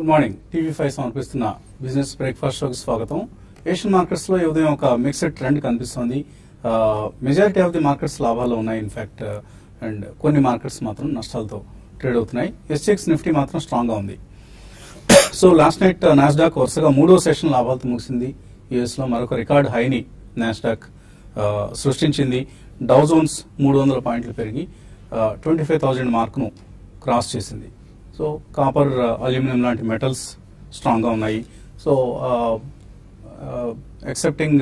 Good morning TV five సమర్పిస్తున్న business breakfast షోకి స్వాగతం ఏషియన్ మార్కెట్స్ లో ఈ ఉదయం ఒక మిక్స్డ్ ట్రెండ్ కనిపిస్తోంది మెజారిటీ ఆఫ్ ది మార్కెట్స్ లాభాలు ఉన్నాయి ఇన్ఫాక్ట్ అండ్ కొన్ని మార్కెట్స్ మాత్రం నష్టాలతో ట్రేడ్ అవుతున్నాయి ఎస్ఎక్స్ నిఫ్టీ మాత్రం స్ట్రాంగ్ గా ఉంది సో లాస్ట్ నైట్ నాస్డాక్ వరుసగా మూడో సెషన్ లాభాలతో ముగిసింది యుఎస్ లో మరొక రికార్డ్ హైని నాస్డాక్ సృష్టించింది డౌ జోన్స్ మూడు వందల పాయింట్లు పెరిగి ట్వంటీ ఫైవ్ థౌజండ్ మార్క్ను క్రాస్ చేసింది సో కాపర్ అల్యూమినియం లాంటి మెటల్స్ స్ట్రాంగ్ గా ఉన్నాయి so excepting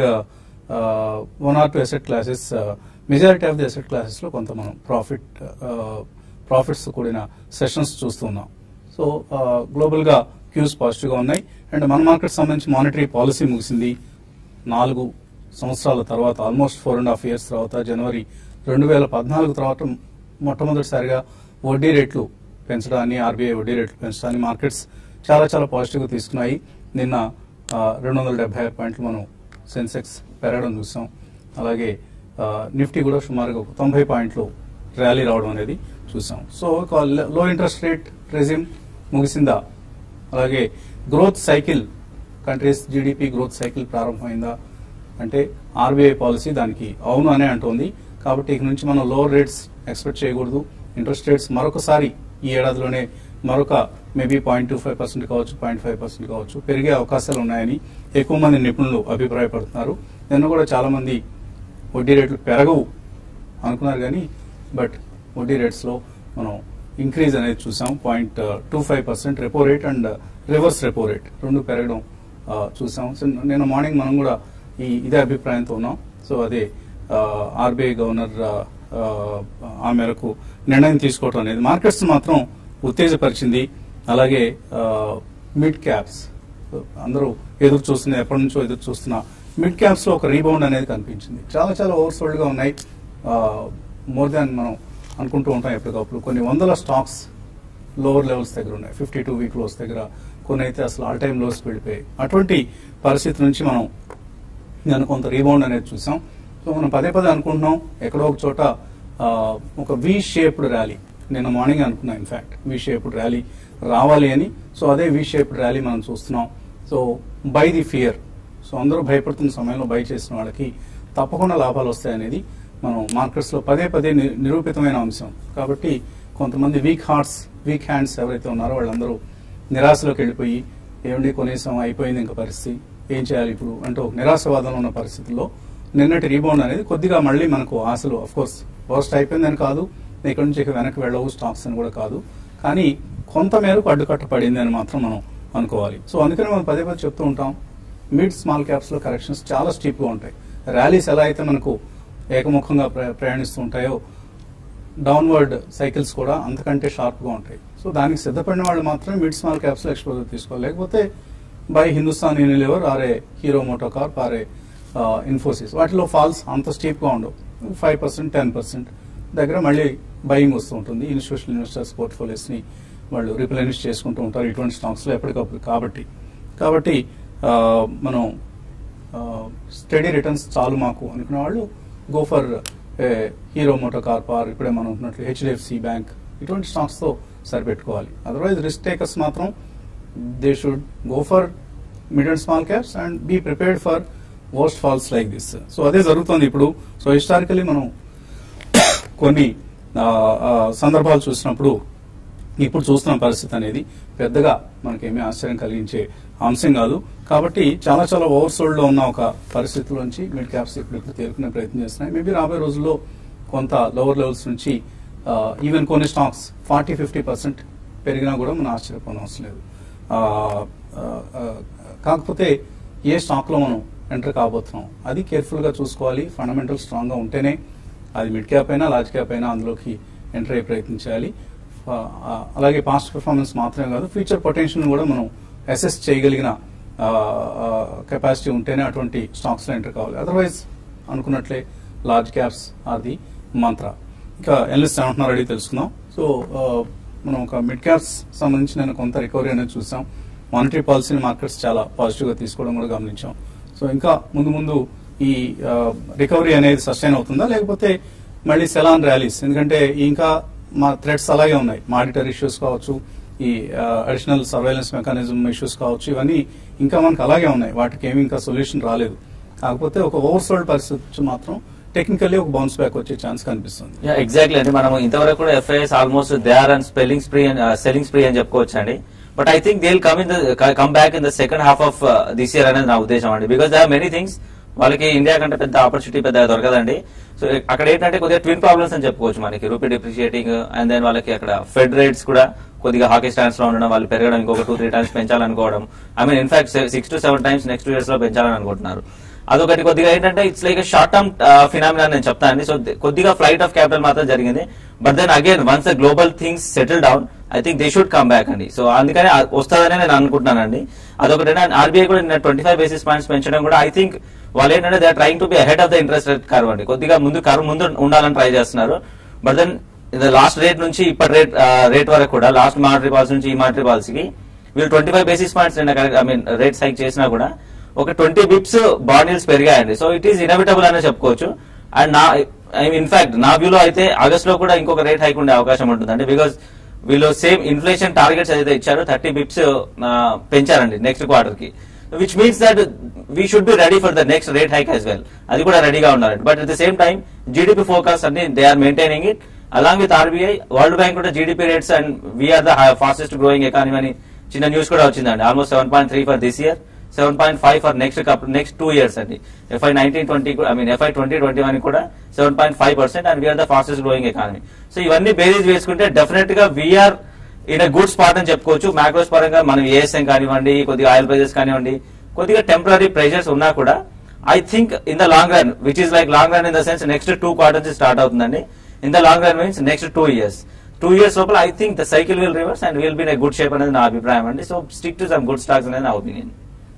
one or two asset classes majority of the asset classes లో కొంత మనం ప్రాఫిట్ ప్రాఫిట్స్ కూడిన సెషన్స్ చూస్తున్నాం సో గ్లోబల్ గా క్యూస్ పాజిటివ్ గా ఉన్నాయి అండ్ మన మార్కెట్ సంబంధించి మానిటరీ పాలసీ ముగిసింది నాలుగు సంవత్సరాల తర్వాత almost four and half years తర్వాత జనవరి రెండు వేల పద్నాలుగు తర్వాత మొట్టమొదటిసారిగా వడ్డీ రేట్లు పెంచడాన్ని ఆర్బీఐ వడ్డీ రేట్లు పెంచడాన్ని మార్కెట్స్ చాలా చాలా పాజిటివ్ గా తీసుకున్నాయి నిన్న రెండు వందల డెబ్బై ఆరు పాయింట్లు మనం సెన్సెక్స్ పెరగడం చూసాం అలాగే ఆ, నిఫ్టీ కూడా సుమారుగా ఒక తొంభై పాయింట్లు ర్యాలీ రావడం అనేది చూసాం సో ఒక లో ఇంట్రెస్ట్ రేట్ రెజిమ్ ముగిసిందా అలాగే growth cycle countries GDP growth cycle ప్రారంభమైందా అంటే ఆర్బీఐ పాలసీ దానికి అవును అనే అంటోంది కాబట్టి ఇక నుంచి మనం లోవర్ రేట్స్ ఎక్స్పెక్ట్ చేయకూడదు ఇంట్రెస్ట్ రేట్స్ మరొకసారి ఈ ఏడాదిలోనే మరొక maybe point two five percent కావచ్చు పాయింట్ ఫైవ్ పర్సెంట్ కావచ్చు పెరిగే అవకాశాలు ఉన్నాయని ఎక్కువ మంది నిపుణులు అభిప్రాయపడుతున్నారు నిన్న కూడా చాలా మంది వడ్డీ రేట్లు పెరగవు అనుకున్నారు కానీ బట్ వడ్డీ రేట్స్ లో మనం ఇంక్రీజ్ అనేది చూసాం point two five percent repo rate and reverse repo rate రెండు పెరగడం ఆ, చూసాం సో నేను మార్నింగ్ మనం కూడా ఈ ఇదే అభిప్రాయంతో ఉన్నాం సో అదే ఆర్బీఐ గవర్నర్ ఆ, ఆ, ఆ మేరకు నిర్ణయం తీసుకోవటం అనేది మార్కెట్స్ మాత్రం ఉత్తేజపరిచింది అలాగే మిడ్ క్యాప్స్ అందరూ ఎదురు చూస్తున్న ఎప్పటి నుంచో ఎదురు చూస్తున్న మిడ్ క్యాప్స్ లో ఒక రీబౌండ్ అనేది కనిపించింది చాలా చాలా ఓవర్సోల్డ్ గా ఉన్నాయి మోర్ దాన్ మనం అనుకుంటూ ఉంటాం ఎప్పటికప్పుడు కొన్ని వందల స్టాక్స్ లోవర్ లెవెల్స్ దగ్గర ఉన్నాయి ఫిఫ్టీ టూ వీక్ లోస్ దగ్గర కొన్ని అయితే అసలు ఆల్ టైమ్ లోస్ వెళ్ళిపోయాయి అటువంటి పరిస్థితి నుంచి మనం నేను కొంత రీబౌండ్ అనేది చూసాం సో మనం పదే పదే అనుకుంటున్నాం ఎక్కడో ఒక చోట ఆ, ఒక వి షేప్డ్ ర్యాలీ నేను మార్నింగ్ అనుకున్నా ఇన్ఫాక్ట్ వి షేప్డ్ ర్యాలీ రావాలి అని సో అదే వి షేప్డ్ ర్యాలీ మనం చూస్తున్నాం so by the fear so అందరూ భయపడుతున్న సమయంలో బై చేసిన వాళ్ళకి తప్పకుండా లాభాలు వస్తాయనేది మనం మార్కెట్స్ లో పదే పదే ని- నిరూపితమైన అంశం కాబట్టి కొంతమంది వీక్ హార్ట్స్ వీక్ హ్యాండ్స్ ఎవరైతే ఉన్నారో వాళ్ళందరూ నిరాశలోకి వెళ్ళిపోయి ఏమండి కొనేసాం అయిపోయింది ఇంకా పరిస్థితి ఏం చేయాలి ఇప్పుడు అంటూ ఒక నిరాశవాదంలో ఉన్న పరిస్థితుల్లో నిన్నటి రీబౌండ్ అనేది కొద్దిగా మళ్ళీ మనకు ఆశలు అఫ్ కోర్స్ వర్స్ట్ అయిపోయిందని కాదు ఇక్కడ నుంచి ఇక వెనక్కి వెళ్ళవు స్టాక్స్ అని కూడా కాదు కానీ కొంత మేరకు అడ్డుకట్ట పడింది అని మాత్రం మనం అనుకోవాలి సో అందుకని మనం పదే పదే చెప్తూ ఉంటాం మిడ్ స్మాల్ క్యాప్స్ లో కరెక్షన్స్ చాలా స్టీప్ గా ఉంటాయి ర్యాలీస్ ఎలా అయితే మనకు ఏకముఖంగా ప్ర- ప్రయాణిస్తూ ఉంటాయో డౌన్వర్డ్ సైకిల్స్ కూడా అంతకంటే షార్ప్ గా ఉంటాయి సో దానికి సిద్ధపడిన వాళ్ళు మాత్రమే మిడ్ స్మాల్ క్యాప్స్ లో ఎక్స్పోజర్ తీసుకోవాలి లేకపోతే బై హిందుస్థాన్ యూనిలివర్ ఆరే హీరో మోటోకార్ప్ ఆరే ఇన్ఫోసిస్ వాటిలో ఫాల్స్ అంత స్టీప్ గా ఉండవు ఫైవ్ పర్సెంట్ టెన్ పర్సెంట్ దగ్గర మళ్ళీ బయింగ్ వస్తూ ఉంటుంది ఇన్స్టిట్యూషనల్ ఇన్వెస్టర్స్ పోర్ట్ఫోలియోస్ ని వాళ్ళు రిప్లెనిష్ చేసుకుంటూ ఉంటారు ఇటువంటి స్టాక్స్ లో ఎప్పటికప్పుడు కాబట్టి కాబట్టి ఆ, మనం స్టడీ రిటర్న్స్ చాలు మాకు అనుకున్న వాళ్ళు go for Hero MotoCorp or ఇప్పుడే మనం అనుకున్నట్లు హెచ్డిఎఫ్సి బ్యాంక్ ఇటువంటి స్టాక్స్ తో సరిపెట్టుకోవాలి అదర్వైజ్ రిస్క్ టేకర్స్ మాత్రం they should go for mid and small caps and be prepared for worst falls like this so అదే జరుగుతుంది ఇప్పుడు సో హిస్టారికలీ మనం కొన్ని ఆ, ఆ, సందర్భాలు చూసినప్పుడు ఇప్పుడు చూస్తున్న పరిస్థితి అనేది పెద్దగా మనకేమీ ఆశ్చర్యం కలిగించే అంశం కాదు కాబట్టి చాలా చాలా ఓవర్సోల్డ్ లో ఉన్న ఒక పరిస్థితిలోంచి మిడ్ క్యాప్స్ ఇప్పుడు ఇప్పుడు తేరుకునే ప్రయత్నం చేస్తున్నాయి మేబీ రాబోయే రోజుల్లో కొంత లోవర్ లెవెల్స్ నుంచి ఈవెన్ కొన్ని స్టాక్స్ ఫార్టీ ఫిఫ్టీ పర్సెంట్ పెరిగినా కూడా మనం ఆశ్చర్యపోవడం అవసరం లేదు ఆ, ఆ, ఆ, కాకపోతే ఏ స్టాక్ లో మనం ఎంటర్ కాబోతున్నాం అది కేర్ఫుల్ గా చూసుకోవాలి ఫండమెంటల్ స్ట్రాంగ్ గా ఉంటేనే అది మిడ్ క్యాప్ అయినా లార్జ్ క్యాప్ అయినా అందులోకి ఎంటర్ అయ్యే ప్రయత్నం చేయాలి ఆ, ఆ, అలాగే పాస్ట్ పెర్ఫార్మెన్స్ మాత్రమే కాదు ఫ్యూచర్ పొటెన్షియల్ కూడా మనం అసెస్ చేయగలిగిన కెపాసిటీ ఉంటేనే అటువంటి స్టాక్స్ లో ఎంటర్ కావాలి అదర్వైజ్ అనుకున్నట్లే large caps are the mantra ఇంకా ఎన్లిస్ట్ ఏమంటున్నారు అడిగి తెలుసుకుందాం సో ఆ, మనం ఒక మిడ్ క్యాప్స్ సంబంధించి నేను కొంత రికవరీ అనేది చూసాం మానిటరీ పాలసీని మార్కెట్స్ చాలా పాజిటివ్ గా తీసుకోవడం కూడా గమనించాం సో ఇంకా ముందు ముందు ఈ రికవరీ అనేది సస్టైన్ అవుతుందా లేకపోతే మళ్ళీ సెలాన్ ర్యాలీస్ ఎందుకంటే ఇంకా మా థ్రెడ్స్ అలాగే ఉన్నాయి మాడిటర్ ఇష్యూస్ కావచ్చు ఈ అడిషనల్ సర్వేలెన్స్ మెకానిజం ఇష్యూస్ కావచ్చు ఇవన్నీ ఇంకా మనకు అలాగే ఉన్నాయి వాటికి ఏమి ఇంకా సొల్యూషన్ రాలేదు కాకపోతే ఒక ఓవర్సోల్డ్ పరిస్థితి మాత్రం టెక్నికల్లీ ఒక బౌన్స్ బ్యాక్ వచ్చే ఛాన్స్ కనిపిస్తుంది ఎగ్జాక్ట్లీ అండి మనం ఇంతవరకు కూడా FIs almost they are and spelling spree selling spree అని చెప్పుకోవచ్చు అండి but I think they come in come back in the second half of this year అనేది నా ఉద్దేశం అండి because they are many things వాళ్ళకి ఇండియా కంటే పెద్ద ఆపర్చునిటీ పెద్ద దొరకదండి సో అక్కడ ఏంటంటే కొద్దిగా ట్విన్ ప్రాబ్లమ్స్ అని చెప్పుకోవచ్చు మనకి రూపీ డిప్రిషియేటింగ్ అండ్ దెన్ వాళ్ళకి అక్కడ ఫెడ్ రేట్స్ కూడా కొద్దిగా హాకీ స్టాండ్స్ లో ఉండడం వాళ్ళు పెరగడం ఇంకొక టూ త్రీ టైమ్స్ పెంచాలనుకోవడం I mean in fact six to seven times next years లో పెంచాలని అనుకుంటున్నారు అదొకటి కొద్దిగా ఏంటంటే it's like short term phenomena నేను చెప్తానండి సో కొద్దిగా ఫ్లైట్ ఆఫ్ క్యాపిటల్ మాత్రం జరిగింది but then again once the global things settle down I think they should come back అండి సో అందుకని ఆ- వస్తుందనే నేను అనుకుంటున్నానండి అదొకటి ఆర్బీఐ కూడా నిన్న ట్వంటీ ఫైవ్ బేసిస్ పాయింట్స్ పెంచడం కూడా ఐ థింక్ వాళ్ళు ఏంటంటే they are trying to be head of the interest rate curve అండి కొద్దిగా ముందు కర్వ్ ముందు ఉండాలని ట్రై చేస్తున్నారు బట్ దెన్ లాస్ట్ రేట్ నుంచి ఇప్పటి రేట్ రేట్ వరకు కూడా లాస్ట్ మానిటరీ పాలసీ నుంచి ఈ మానిటరీ పాలసీకి వీళ్ళు ట్వంటీ ఫైవ్ బేసిస్ పాయింట్స్ నిన్న ఐ మీన్ రేట్ హైక్ చేసినా కూడా ఒక ట్వంటీ బిప్స్ బాండిల్స్ పెరిగాయండి సో ఇట్ ఈస్ ఇనవిటబుల్ అనే చెప్పుకోవచ్చు అండ్ నా ఇన్ఫాక్ట్ నా వ్యూలో అయితే ఆగస్ట్ లో కూడా ఇంకొక రేట్ హైక్ ఉండే అవకాశం ఉంటుందండి బికాస్ వీళ్ళు సేమ్ ఇన్ఫ్లేషన్ టార్గెట్స్ ఏదైతే ఇచ్చారో థర్టీ బిప్స్ పెంచారండి నెక్స్ట్ క్వార్టర్ కి which means that we should be ready for the next rate hike as well అది కూడా రెడీగా ఉండాలండి but at the same time GDP focus అన్ని they are maintaining it along with RBI World Bank కూడా GDP rates and we're the fastest growing economy అని చిన్న news కూడా వచ్చిందండి almost seven point three for this year seven point five for next next two years అండి FY nineteen twenty I mean FY twenty twenty one కూడా seven point five percent and we're the fastest growing economy so ఇవన్నీ బేరీజ్ వేసుకుంటే definite గా we're in a good spot అని చెప్పుకోవచ్చు macros పరంగా మనం ఏఎస్ఎం కానివ్వండి కొద్దిగా ఆయిల్ ప్రైజెస్ కానివ్వండి కొద్దిగా టెంపరీ ప్రెషర్స్ ఉన్నా కూడా I think in the long run which is like long run in the sense next two quarters start అవుతుందండి in the long run means next two years two years లోపల I think the cycle will reverse and will be good shape అనేది నా అభిప్రాయం అండి so stick to some good stocks అనేది నా opinion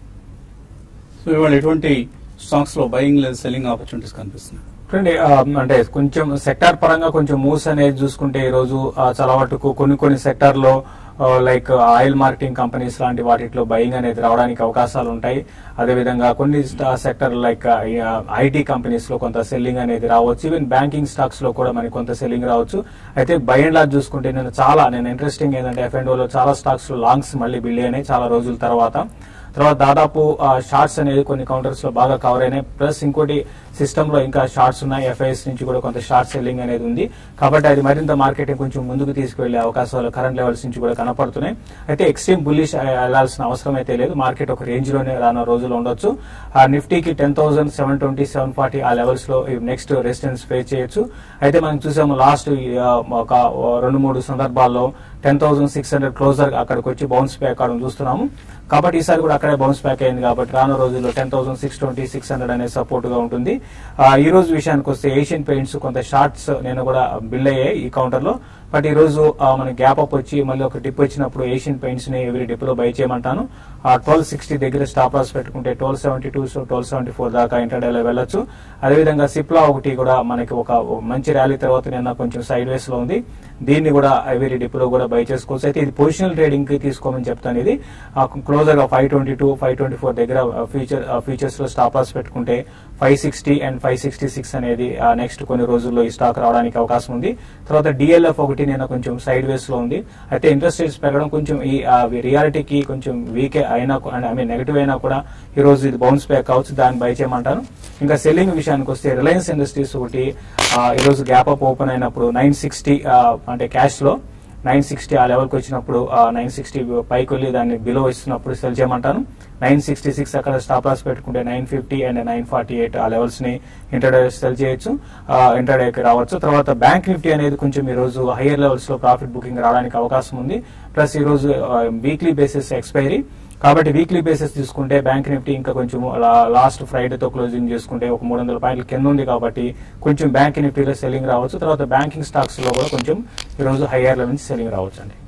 so ఇవాళ ఎటువంటి స్టాక్స్ లో బయింగ్ లేదా సెల్లింగ్ ఆపర్చునిటీస్ కనిపిస్తుంది చూడండి ఆ, అంటే కొంచెం సెక్టార్ పరంగా కొంచెం మూవ్స్ అనేది చూసుకుంటే ఈ రోజు ఆ, చాలా మటుకు కొన్ని కొన్ని సెక్టార్ లో లైక్ ఆయిల్ మార్కెటింగ్ కంపెనీస్ లాంటి వాటిలో బయింగ్ అనేది రావడానికి అవకాశాలు ఉంటాయి అదేవిధంగా కొన్ని సెక్టర్ లైక్ ఐటీ కంపెనీస్ లో కొంత సెల్లింగ్ అనేది రావచ్చు ఈవెన్ బ్యాంకింగ్ స్టాక్స్ లో కూడా మనకి కొంత సెల్లింగ్ రావచ్చు అయితే బై అండ్ లార్జ్ చూసుకుంటే నేను చాలా నేను ఇంట్రెస్టింగ్ ఏంటంటే ఎఫ్ అండ్ లో చాలా స్టాక్స్ లో లాంగ్స్ మళ్ళీ బిల్డ్ అయినాయి చాలా రోజుల తర్వాత తర్వాత దాదాపు షార్ట్స్ అనేది కొన్ని కౌంటర్స్ లో బాగా కవర్ అయినాయి ప్లస్ ఇంకోటి సిస్టమ్ లో ఇంకా షార్ట్స్ ఉన్నాయి ఎఫ్ఐఎస్ నుంచి కూడా కొంత షార్ట్ సెల్లింగ్ అనేది ఉంది కాబట్టి అది మరింత మార్కెటింగ్ కొంచెం ముందుకు తీసుకువెళ్లే అవకాశాలు కరెంట్ లెవెల్స్ నుంచి కూడా కనపడుతున్నాయి అయితే ఎక్స్ట్రీమ్ బుల్లిష్ వెళ్లాల్సిన అవసరం అయితే లేదు మార్కెట్ ఒక రేంజ్ లోనే రానున్న రోజులు ఉండొచ్చు ఆ నిఫ్టీకి ten thousand seven twenty seven forty ఆ లెవెల్స్ లో నెక్స్ట్ రెసిస్టెన్స్ ఫేస్ చేయొచ్చు అయితే మనం చూసాము లాస్ట్ ఒక రెండు మూడు సందర్భాల్లో ten thousand six hundred closer అక్కడికి వచ్చి బౌన్స్ బ్యాక్ అవడం చూస్తున్నాము కాబట్టి ఈసారి కూడా అక్కడే బౌన్స్ బ్యాక్ అయింది కాబట్టి రానున్న రోజుల్లో ten thousand six twenty six hundred అనే సపోర్ట్ గా ఉంటుంది ఆ, ఈ రోజు విషయానికి వస్తే ఏషియన్ పెయింట్స్ కొంత షార్ట్స్ నేను కూడా బిల్ అయ్యాయి ఈ కౌంటర్ లో బట్ ఈ రోజు ఆ, మన గ్యాప్ అప్ వచ్చి మళ్ళీ ఒక డిప్ వచ్చినప్పుడు ఏషియన్ పెయింట్స్ ని ఎవరి డిప్ లో బై చేయమంటాను ఆ ట్వెల్వ్ సిక్స్టీ దగ్గర స్టాప్ లాస్ పెట్టుకుంటే twelve seventy two so twelve seventy four దాకా ఇంటర్డేలో వెళ్ళొచ్చు అదేవిధంగా సిప్లా ఒకటి కూడా మనకి ఒక మంచి ర్యాలీ తర్వాత నిన్న కొంచెం సైడ్ వేస్ లో ఉంది దీన్ని కూడా ఐవేరీ డిప్ లో కూడా బై చేసుకోవచ్చు అయితే ఇది పొజిషనల్ ట్రేడింగ్ కి తీసుకోమని చెప్తాను ఇది క్లోజర్ గా five twenty two five twenty four దగ్గర ఫ్యూచర్ ఫ్యూచర్స్ లో స్టాప్ లాస్ పెట్టుకుంటే five sixty and five sixty six అనేది నెక్స్ట్ కొన్ని రోజుల్లో ఈ స్టాక్ రావడానికి అవకాశం ఉంది తర్వాత డిఎల్ఎఫ్ ఒకటి నేను కొంచెం సైడ్ వేస్ లో ఉంది అయితే ఇంట్రెస్ట్ రేట్స్ పెరగడం కొంచెం ఈ రియాలిటీకి కొంచెం వీక్ అయినా ఐ మీన్ నెగిటివ్ అయినా కూడా ఈ రోజు ఇది బౌన్స్ బ్యాక్ కావచ్చు దాన్ని బై చేయమంటాను ఇంకా సెల్లింగ్ విషయానికి వస్తే రిలయన్స్ ఇండస్ట్రీస్ ఒకటి ఆ, ఈ రోజు గ్యాప్ అప్ ఓపెన్ అయినప్పుడు నైన్ సిక్స్టీ అంటే క్యాష్ లో నైన్ సిక్స్టీ ఆ లెవెల్కి వచ్చినప్పుడు నైన్ సిక్స్టీ పైకి వెళ్ళి దాన్ని బిలో ఇస్తున్నప్పుడు సెల్ చేయమంటాను నైన్ సిక్స్టీ సిక్స్ అక్కడ స్టాప్ లాస్ పెట్టుకుంటే nine fifty and nine forty eight ఆ లెవెల్స్ ని ఇంటర్డే సెల్ చేయొచ్చు ఇంటర్డేకి రావచ్చు తర్వాత బ్యాంక్ నిఫ్టీ అనేది కొంచెం ఈ రోజు హైయర్ లెవెల్స్ లో ప్రాఫిట్ బుకింగ్ రావడానికి అవకాశం ఉంది ప్లస్ ఈ రోజు వీక్లీ బేసిస్ ఎక్స్పైరీ కాబట్టి వీక్లీ బేసిస్ తీసుకుంటే బ్యాంక్ నిఫ్టీ ఇంకా కొంచెం లాస్ట్ ఫ్రైడేతో క్లోజింగ్ చేసుకుంటే ఒక మూడు వందల పాయింట్ల కింద ఉంది కాబట్టి కొంచెం బ్యాంక్ నిఫ్టీలో సెల్లింగ్ రావచ్చు తర్వాత బ్యాంకింగ్ స్టాక్స్ లో కూడా కొంచెం ఈ రోజు హైయర్ లెవెల్ నుంచి సెల్లింగ్ రావచ్చు అండి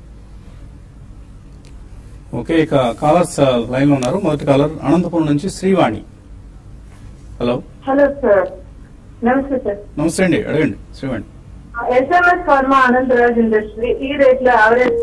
ఓకే ఇక కాలర్స్ లైన్ లో ఉన్నారు మొదటి కాలర్ అనంతపురం నుంచి శ్రీవాణి హలో హలో సార్ నమస్తే సార్ నమస్తే అండి అడగండి Srivani SMS Pharma Anantraj industry ఈ రేట్ లో యావరేజ్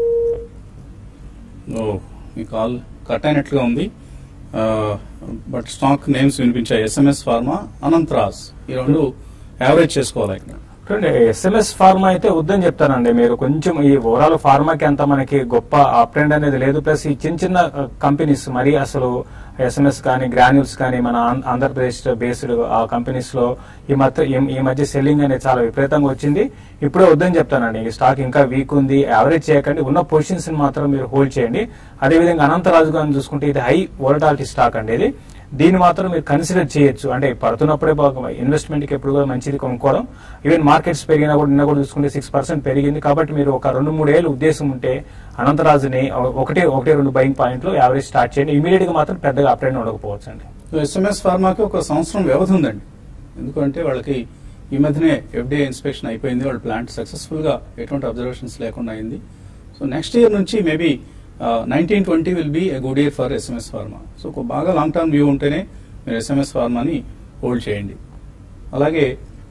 ఓ మీ కాల్ కట్ అయినట్లుగా ఉంది బట్ స్టాక్ నేమ్స్ వినిపించాయి ఎస్ఎంఎస్ ఫార్మా అనంతరాజ్ ఈ రెండు యావరేజ్ చేసుకోవాలి ఇక్కడ ఎస్ఎంఎస్ ఫార్మా అయితే వద్దని చెప్తానండి మీరు కొంచెం ఈ ఓవరాల్ ఫార్మాకి అంత మనకి గొప్ప అప్ ట్రెండ్ అనేది లేదు ప్లస్ ఈ చిన్న చిన్న కంపెనీస్ మరి అసలు ఎస్ఎంఎస్ కానీ గ్రాన్యూల్స్ కానీ మన ఆం- ఆంధ్రప్రదేశ్ బేస్డ్ ఆ కంపెనీస్ లో ఈ మధ్య ఈ- ఈ మధ్య సెల్లింగ్ అనేది చాలా విపరీతంగా వచ్చింది ఇప్పుడే వద్దని చెప్తానండి ఈ స్టాక్ ఇంకా వీక్ ఉంది యావరేజ్ చేయకండి ఉన్న పొజిషన్స్ మాత్రం మీరు హోల్డ్ చేయండి అదేవిధంగా అనంతరాజు గారిని చూసుకుంటే ఇది హై వోలటాలిటీ స్టాక్ అండి ఇది దీన్ని మాత్రం మీరు కన్సిడర్ చేయొచ్చు అంటే పడుతున్నప్పుడే ఇన్వెస్ట్మెంట్ కి ఎప్పుడు కూడా మంచిది కొనుక్కోవడం ఈవెన్ మార్కెట్స్ పెరిగినా కూడా నిన్న కూడా చూసుకుంటే సిక్స్ పర్సెంట్ పెరిగింది కాబట్టి మీరు ఒక రెండు మూడు ఏళ్ళు ఉద్దేశం ఉంటే అనంతరాజుని ఒకటి ఒకటి రెండు బయింగ్ పాయింట్లు యావరేజ్ స్టార్ట్ చేయండి ఇమీడియట్ గా మాత్రం పెద్దగా అప్డేట్ ఉండకపోవచ్చు అండి ఎస్ఎంఎస్ ఫార్మాకి ఒక సంవత్సరం వ్యవధి ఉందండి ఎందుకంటే వాళ్ళకి ఈ మధ్యనే ఎఫ్డీఏ ఇన్స్పెక్షన్ అయిపోయింది వాళ్ళ ప్లాంట్ సక్సెస్ఫుల్ గా ఎటువంటి అబ్జర్వేషన్స్ లేకుండా అయింది సో నెక్స్ట్ ఇయర్ నుంచి maybe nineteen twenty will be a good year for SMS Pharma so ఒక బాగా లాంగ్ టర్మ్ వ్యూ ఉంటేనే మీరు ఎస్ఎంఎస్ ఫార్మాని హోల్డ్ చేయండి అలాగే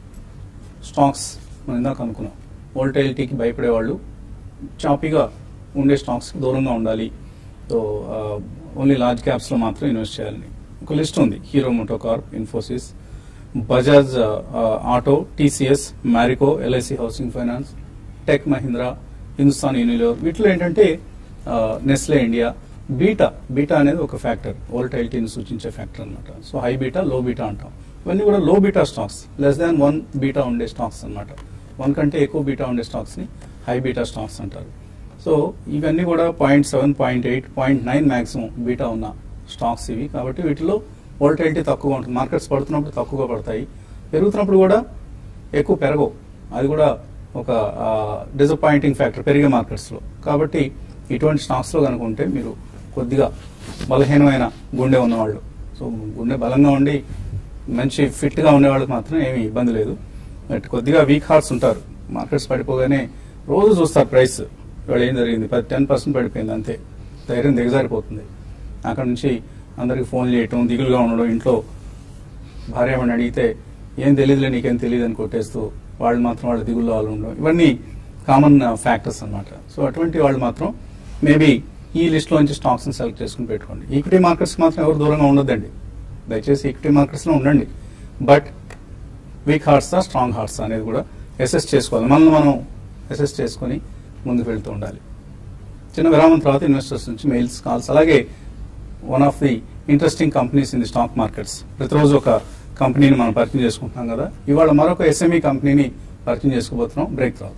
స్టాక్స్ మనం ఇందాక అనుకున్నాం వోల్టైలిటీకి భయపడేవాళ్ళు చాపీగా ఉండే స్టాక్స్కి దూరంగా ఉండాలి సో ఓన్లీ లార్జ్ క్యాప్స్లో మాత్రం ఇన్వెస్ట్ చేయాలని ఒక లిస్ట్ ఉంది Hero MotoCorp Infosys Bajaj Auto TCS Marico LIC Housing Finance Tech Mahindra Hindustan Unilever వీటిలో ఏంటంటే నెస్లే ఇండియా బీటా బీటా అనేది ఒక ఫ్యాక్టర్ వోల్టైలిటీని సూచించే ఫ్యాక్టర్ అన్నమాట so high beta low beta అంటాం ఇవన్నీ కూడా low beta stocks less than one beta ఉండే స్టాక్స్ అన్నమాట వన్ కంటే ఎక్కువ బీటా ఉండే స్టాక్స్ ని హై బీటా స్టాక్స్ అంటారు సో ఇవన్నీ కూడా point seven point eight point nine maximum beta ఉన్న స్టాక్స్ ఇవి కాబట్టి వీటిలో వోల్టైలిటీ తక్కువ ఉంటుంది మార్కెట్స్ పడుతున్నప్పుడు తక్కువగా పడతాయి పెరుగుతున్నప్పుడు కూడా ఎక్కువ పెరగవు అది కూడా ఒక డిసప్పాయింటింగ్ ఫ్యాక్టర్ పెరిగే మార్కెట్స్ లో కాబట్టి ఇటువంటి స్టాక్స్ లో కనుక ఉంటే మీరు కొద్దిగా బలహీనమైన గుండె ఉన్నవాళ్ళు సో గుండె బలంగా ఉండి మంచి ఫిట్ గా ఉండే వాళ్ళకి మాత్రం ఏమీ ఇబ్బంది లేదు బట్ కొద్దిగా వీక్ హార్ట్స్ ఉంటారు మార్కెట్స్ పడిపోగానే రోజు చూస్తారు ప్రైస్ ఇవాళ ఏం జరిగింది పది టెన్ పర్సెంట్ పడిపోయింది అంతే ధైర్యం దిగజారిపోతుంది అక్కడ నుంచి అందరికి ఫోన్ చేయటం దిగులుగా ఉండడం ఇంట్లో భార్యమని అడిగితే ఏం తెలియదులే నీకేం తెలియదు అని కొట్టేస్తూ వాళ్ళు మాత్రం వాళ్ళ దిగుల్లో వాళ్ళు ఉండడం ఇవన్నీ కామన్ ఫ్యాక్టర్స్ అన్నమాట సో అటువంటి వాళ్ళు మాత్రం మేబీ ఈ లిస్ట్ లోంచి స్టాక్స్ ని సెలెక్ట్ చేసుకుని పెట్టుకోండి ఈక్విటీ మార్కెట్స్ మాత్రం ఎవరు దూరంగా ఉండొద్దండి దయచేసి ఈక్విటీ మార్కెట్స్ లో ఉండండి but weak hearts strong hearts అనేది కూడా అసెస్ చేసుకోవాలి మనల్ని మనం అసెస్ చేసుకొని ముందుకు వెళ్తూ ఉండాలి చిన్న విరామం తర్వాత ఇన్వెస్టర్స్ నుంచి మెయిల్స్ కాల్స్ అలాగే one of the interesting companies in the stock markets ప్రతిరోజు ఒక కంపెనీని మనం పరిచయం చేసుకుంటున్నాం కదా ఇవాళ మరొక ఎస్ఎంఈ కంపెనీని పరిచయం చేసుకోబోతున్నాం బ్రేక్ తర్వాత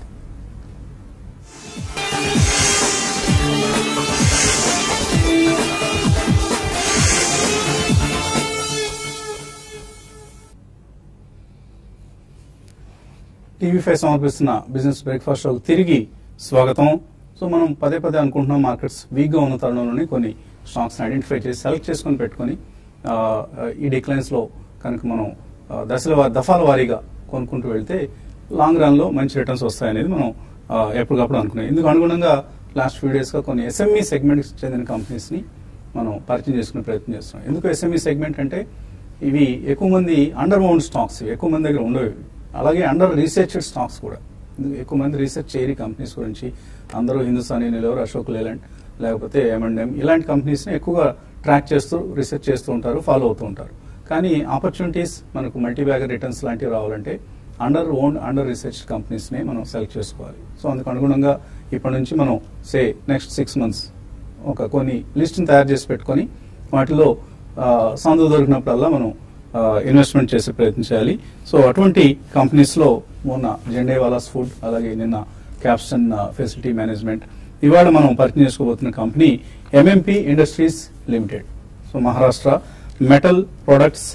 టీవీ ఫైవ్ సమర్పిస్తున్న బిజినెస్ బ్రేక్ఫాస్ట్ షోకి తిరిగి స్వాగతం సో మనం పదే పదే అనుకుంటున్నాం మార్కెట్స్ వీక్ గా ఉన్న తరుణంలోనే కొన్ని స్టాక్స్ ఐడెంటిఫై చేసి సెలెక్ట్ చేసుకొని పెట్టుకొని ఆ, ఈ డిక్లైన్స్ లో కనుక మనం ఆ, దశల వా- దఫాల వారీగా కొనుక్కుంటూ వెళ్తే లాంగ్ రన్ లో మంచి రిటర్న్స్ వస్తాయనేది మనం ఆ, ఎప్పటికప్పుడు అనుకున్నాం ఇందుకు అనుగుణంగా లాస్ట్ ఫ్యూ డేస్ గా కొన్ని ఎస్ఎంఈ సెగ్మెంట్ చెందిన కంపెనీస్ ని మనం పరిచయం చేసుకునే ప్రయత్నం చేస్తున్నాం ఎందుకు ఎస్ఎంఈ సెగ్మెంట్ అంటే ఇవి ఎక్కువ మంది అండర్ మౌండ్ స్టాక్స్ ఇవి ఎక్కువ మంది దగ్గర ఉండవు ఇవి. అలాగే అండర్ రీసెర్చ్డ్ స్టాక్స్ కూడా ఎందుకు ఎక్కువ మంది రీసెర్చ్ చేయని కంపెనీస్ గురించి అందరూ హిందుస్థాన్ యూనిలివర్ అశోక్ లేలాండ్ లేకపోతే ఎంఎండ్ఎం ఇలాంటి కంపెనీస్ ని ఎక్కువగా ట్రాక్ చేస్తూ రీసెర్చ్ చేస్తూ ఉంటారు ఫాలో అవుతూ ఉంటారు కానీ ఆపర్చునిటీస్ మనకు మల్టీ బ్యాగర్ రిటర్న్స్ లాంటివి రావాలంటే under own under research companies ని మనం సెలెక్ట్ చేసుకోవాలి సో అందుకు అనుగుణంగా ఇప్పటి నుంచి మనం సే నెక్స్ట్ సిక్స్ మంత్స్ ఒక కొన్ని లిస్ట్ తయారు చేసి పెట్టుకొని వాటిలో ఆ, సందు దొరికినప్పుడల్లా మనం ఇన్వెస్ట్మెంట్ చేసే ప్రయత్నం చేయాలి సో అటువంటి కంపెనీస్ లో మొన్న జెండేవాలాస్ ఫుడ్ అలాగే నిన్న క్యాప్స్టన్ ఫెసిలిటీ మేనేజ్మెంట్ ఇవాళ మనం పరిచయం చేసుకోబోతున్న company MMP Industries Limited so Maharashtra Metal Products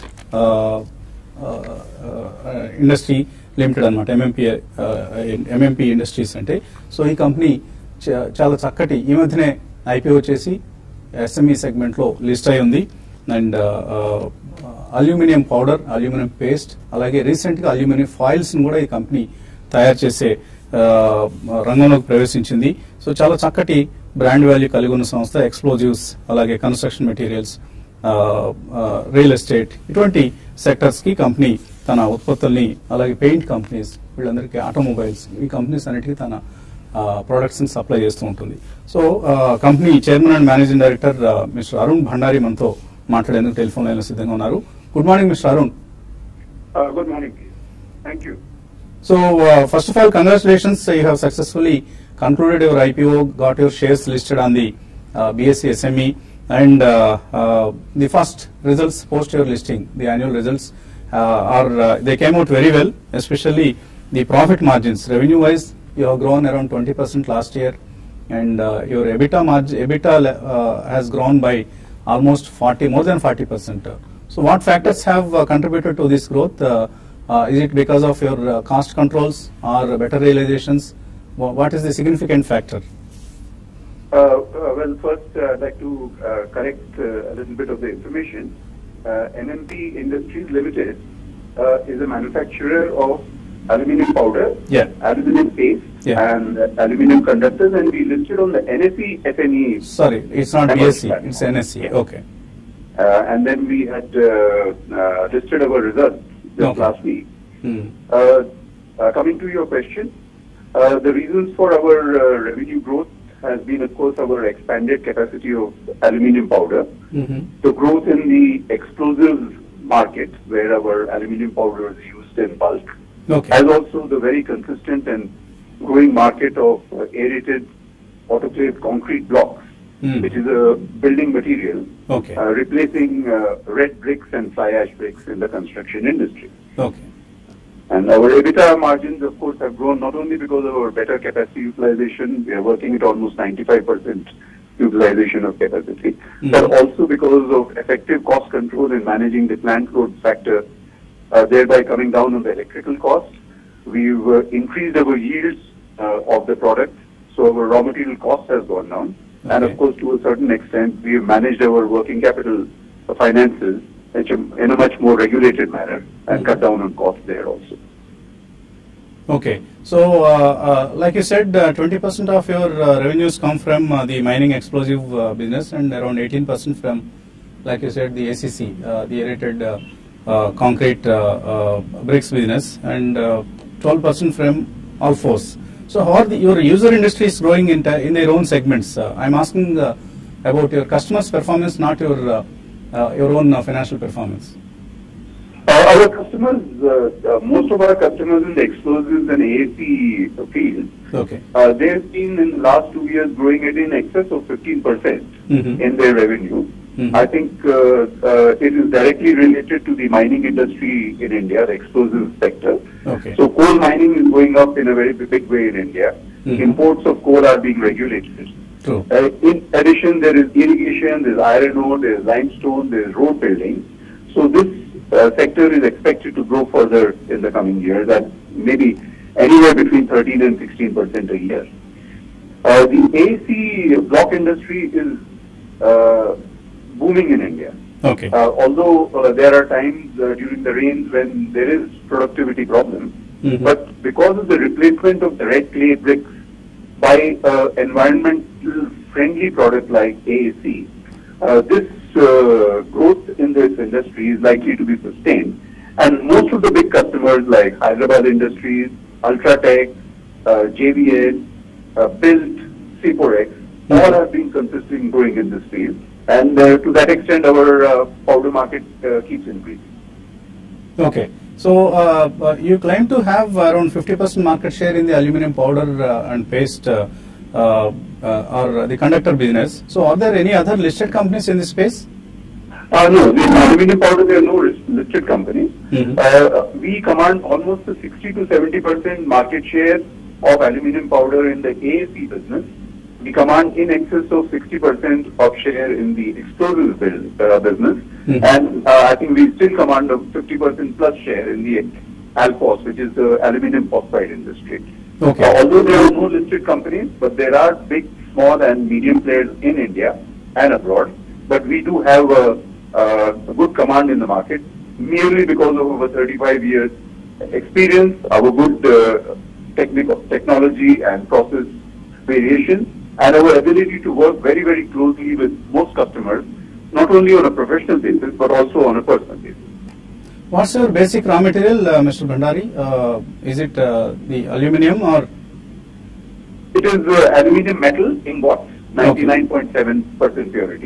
Industry Limited అనమాట ఎంఎంపి ఎంఎంపి ఇండస్ట్రీస్ అంటే సో ఈ కంపెనీ చా- చాలా చక్కటి ఈ మధ్యనే ఐపీఓ చేసి ఎస్ఎంఈ సెగ్మెంట్ లో లిస్ట్ అయి ఉంది and aluminium powder aluminium paste అలాగే రీసెంట్ గా అల్యూమినియం ఫాయిల్స్ కూడా ఈ కంపెనీ తయారు చేసే ఆ, రంగంలోకి ప్రవేశించింది సో చాలా చక్కటి బ్రాండ్ వాల్యూ కలిగి ఉన్న సంస్థ ఎక్స్ప్లోజివ్స్ అలాగే కన్స్ట్రక్షన్ మెటీరియల్స్ రియల్ ఎస్టేట్ ఇటువంటి సెక్టర్స్ కి కంపెనీ తన ఉత్పత్తుల్ని అలాగే పెయింట్ కంపెనీస్ వీళ్ళందరికీ ఆటోమొబైల్స్ ఈ కంపెనీస్ అన్నిటికీ తన ప్రొడక్ట్స్ ని సప్లై చేస్తూ ఉంటుంది so company chairman and managing director mister Arun Bhandari మనతో మాట్లాడేందుకు టెలిఫోన్ లైన్ లో సిద్ధంగా ఉన్నారు good morning mister Arun Uh, Good morning. Thank you. So, uh, first of all, congratulations. You have successfully concluded your IPO, got your shares listed on the uh, BSE SME, and uh, uh, the first results post your listing, the annual results, uh, are uh, they came out very well, especially the profit margins. Revenue wise, you have grown around 20% last year, and uh, your EBITDA margin, EBITDA le- uh, has grown by almost 40, more than 40%. So, what factors have uh, contributed to this growth? Uh, uh, is it because of your uh, cost controls or better realizations? Wha- What is the significant factor? Uh, uh, Well, first, uh, I'd like to uh, correct uh, a little bit of the information. Uh, NMP Industries Limited uh, is a manufacturer of aluminum powder, Yeah. aluminum paste, Yeah. and uh, aluminum conductors, and we listed on the NSE FNE. Sorry, it's not Am I BSc, correct? it's NSC. Yeah. Okay. Uh, and then we had uh, uh, listed our results just Okay. last week. Hmm. Uh, uh, Coming to your question, uh, the reasons for our uh, revenue growth has been, of course, our expanded capacity of aluminum powder, Mhm. the growth in the explosives market, where our aluminum powder is used in bulk, Okay. as also the very consistent and growing market of uh, aerated autoclave concrete blocks, Hmm. which is a building material, Okay. uh, replacing uh, red bricks and fly ash bricks in the construction industry. Okay. And our EBITDA margins, of course, have grown not only because of our better capacity utilization, we are working at almost 95% utilization of capacity, Mhm. but also because of effective cost control in managing the plant load factor, uh, thereby coming down on the electrical cost. We've uh, increased our yields uh, of the product, so our raw material cost has gone down. And Okay. of course, to a certain extent, we have managed our working capital uh, finances which are in a much more regulated manner and Mhm. cut down on costs there also. Okay. So, uh, uh, like you said, uh, 20% of your uh, revenues come from uh, the mining explosive uh, business and around 18% from, like you said, the ACC, uh, the aerated uh, uh, concrete uh, uh, bricks business and uh, 12% from Alphos. So, how are the, your user industries growing in, in their own segments? Uh, I'm asking uh, about your customers' performance, not your, uh, uh, your own uh, financial performance. Uh, Our customers, uh, uh, most of our customers in the explosives and AAC field, Okay. uh, they've been in the last two years growing at in excess of 15% Mhm. in their revenue. Mhm. I think uh, uh, it is directly related to the mining industry in India, the explosives sector. Okay. So coal mining is going up in a very big way in India. Mhm. Imports of coal are being regulated. True. Uh, in addition, there is irrigation, there is iron ore, there is limestone, there is road building. So this uh, sector is expected to grow further in the coming years at maybe anywhere between 13 and 16 percent a year. Uh, the AC block industry is uh, booming in India. Okay. Uh, although uh, there are times uh, during the rains when there is productivity problem, Mhm. but because of the replacement of the red clay bricks by uh, environmental friendly product like AAC, uh, this uh, growth in this industry is likely to be sustained. And most of the big customers like Hyderabad Industries, Ultratech, uh, JVS, uh, Built, C4X, all have been consistently growing in this field. And uh, to that extent, our uh, powder market uh, keeps increasing. Okay. So uh, uh, you claim to have around 50% market share in the aluminum powder uh, and paste uh, uh, uh, or the conductor business. So are there any other listed companies in this space? Uh, no, the aluminum powder, there are no lis- listed companies. Mhm. Uh, we command almost a 60 to 70 percent market share of aluminum powder in the AAC business. We command in excess of 60 percent of share in the explosives build, uh, business. Mhm. And uh, I think we still command a 50 percent plus share in the Alphos, which is the aluminum phosphide industry. Okay. Uh, although there are no listed companies, but there are big, small, and medium players in India and abroad. But we do have a, a good command in the market merely because of our 35 years experience, our good uh, technical technology and process variation, and our ability to work very, very closely with most customers, not only on a professional basis but also on a personal basis. What's your basic raw material, uh, Mr. Bhandari? Uh, is it uh, the aluminum or? It is uh, aluminum metal ingots, 99.7% purity.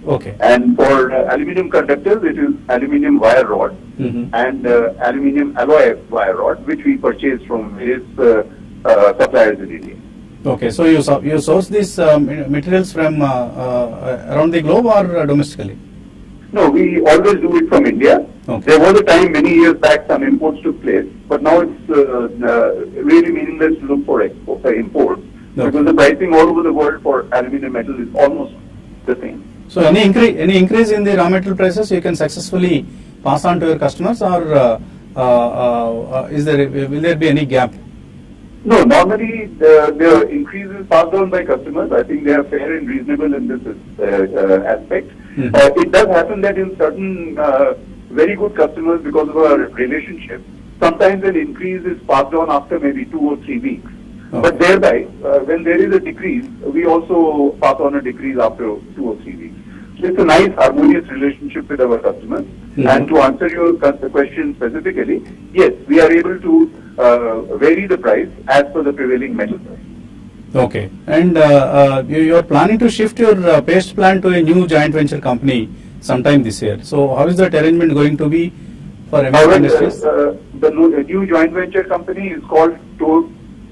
Okay. And for uh, aluminum conductors, it is aluminum wire rod Mhm. and uh, aluminum alloy wire rod, which we purchase from various uh, uh, suppliers in India. Okay, so you so- you source these um, materials from uh, uh, around the globe or uh, domestically? No, we always do it from India. Okay. There was a time many years back some imports took place, but now it's uh, uh, really meaningless to look for export, uh, imports Okay. because the pricing all over the world for aluminum metal is almost the same. So any increase any increase in the raw material prices you can successfully pass on to your customers, or uh, uh, uh, uh, is there will there be any gap? No, normally the, the increase is passed on by customers. I think they are fair and reasonable in this uh, uh, aspect. Mhm. Uh, it does happen that in certain uh, very good customers, because of our relationship, sometimes an increase is passed on after maybe two or three weeks. Okay. But thereby, uh, when there is a decrease, we also pass on a decrease after two or three weeks. So it's a nice harmonious relationship with our customers. Mhm. And to answer your cus- question specifically, yes, we are able to uh, vary the price as per the prevailing metal price. Okay, and uh, uh, you, you are planning to shift your uh, paste plant to a new joint venture company sometime this year. So how is that arrangement going to be for MF However, Industries? uh, the new, the new joint venture company is called to-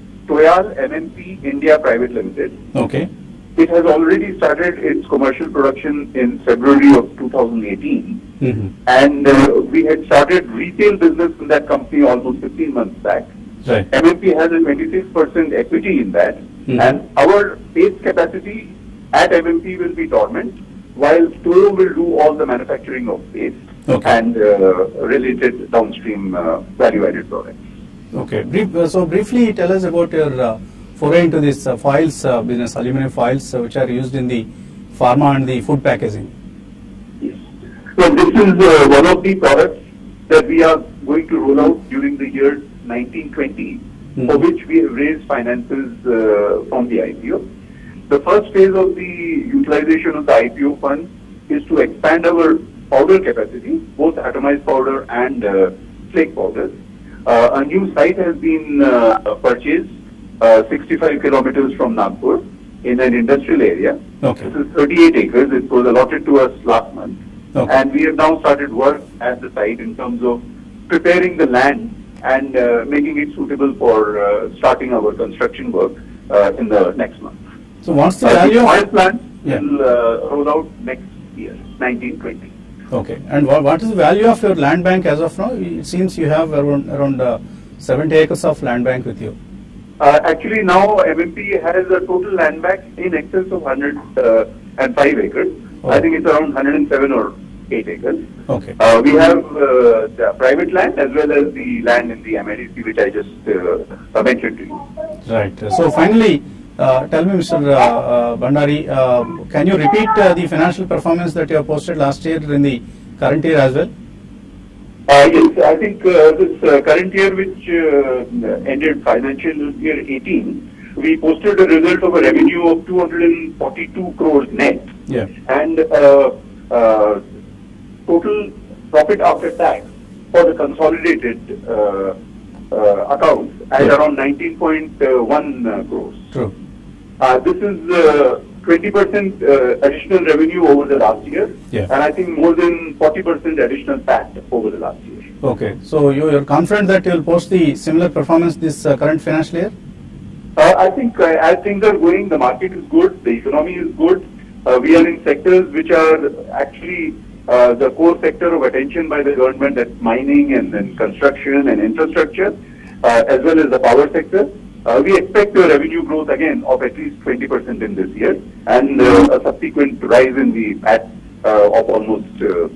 Toyal MMP India Private Limited. Okay, It has already started its commercial production in February of 2018. hmm And uh, we had started retail business in that company almost 15 months back. right. MMP has a 26% equity in that, Mhm. and our paste capacity at MMP will be dormant, while Toro will do all the manufacturing of paste Okay. and uh, related downstream uh, value-added products. Okay, Brief, uh, so briefly tell us about your uh, foray into this uh, foils uh, business, aluminum foils, uh, which are used in the pharma and the food packaging. Yes. So this is uh, one of the products that we are going to roll out during the year 1920, Hmm. for which we have raised finances uh, from the IPO. The first phase of the utilization of the IPO funds is to expand our powder capacity, both atomized powder and uh, flake powders. Uh, a new site has been uh, purchased, uh, 65 kilometers from Nagpur, in an industrial area. Okay. This is 38 acres. It was allotted to us last month. Okay. And we have now started work at the site in terms of preparing the land and uh, making it suitable for uh, starting our construction work uh, in the next month. So what's the Uh, value? the oil of, plant Yeah. will uh, roll out next year, 1920. okay, and what, what is the value of your land bank as of now? It seems you have around around uh, 70 acres of land bank with you. Uh, actually, now MMP has a total land bank in excess of 105 acres. Oh. I think it's around 107 or 8 acres. Okay. Uh, we have uh, the private land as well as the land in the MIDC, which I just uh, mentioned to you. Right. So finally, uh, tell me, Mr. Uh, uh, Bandari, uh, can you repeat uh, the financial performance that you have posted last year in the current year as well? Uh, Yes, I think uh, this uh, current year, which uh, ended financial year 18, we posted a result of a revenue of 242 crores net Yeah. and uh, uh, total profit after tax for the consolidated uh, uh, accounts at Yeah. around 19.1 uh, crores. True. Uh, This is uh, 20% uh, additional revenue over the last year. Yeah. And I think more than 40% additional PAT over the last year. Okay. So you, you're confident that you'll post the similar performance this uh, current financial year? Uh, I think uh, as things are going, the market is good, the economy is good. Uh, we are in sectors which are actually uh, the core sector of attention by the government, that's mining and then construction and infrastructure, uh, as well as the power sector. Uh, we expect a revenue growth again of at least 20% in this year and uh, a subsequent rise in the PAT uh, of almost uh,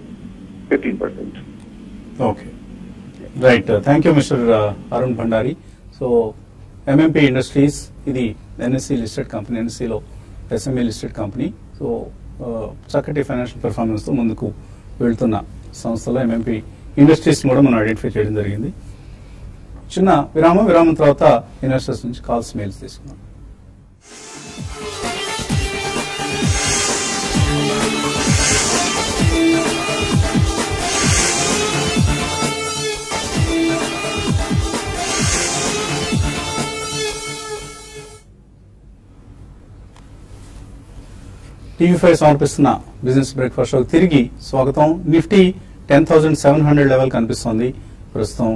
15%. Okay. Right. Uh, thank you, Mr. Uh, Arun Bhandari. So, MMP Industries ఇది NSE listed company ఎన్ఎస్సిలో SME listed company so చక్కటి financial పెర్ఫార్మెన్స్తో ముందుకు వెళ్తున్న సంస్థలో MMP industries కూడా మనం identify చేయడం జరిగింది చిన్న విరామం విరామం తర్వాత ఇన్వెస్టర్స్ నుంచి కాల్స్ మెయిల్స్ తీసుకున్నాం టీవీ ఫైవ్ సమర్పిస్తున్న బిజినెస్ బ్రేక్ఫాస్ట్ షో తిరిగి స్వాగతం Nifty ten thousand seven hundred level కనిపిస్తోంది ప్రస్తుతం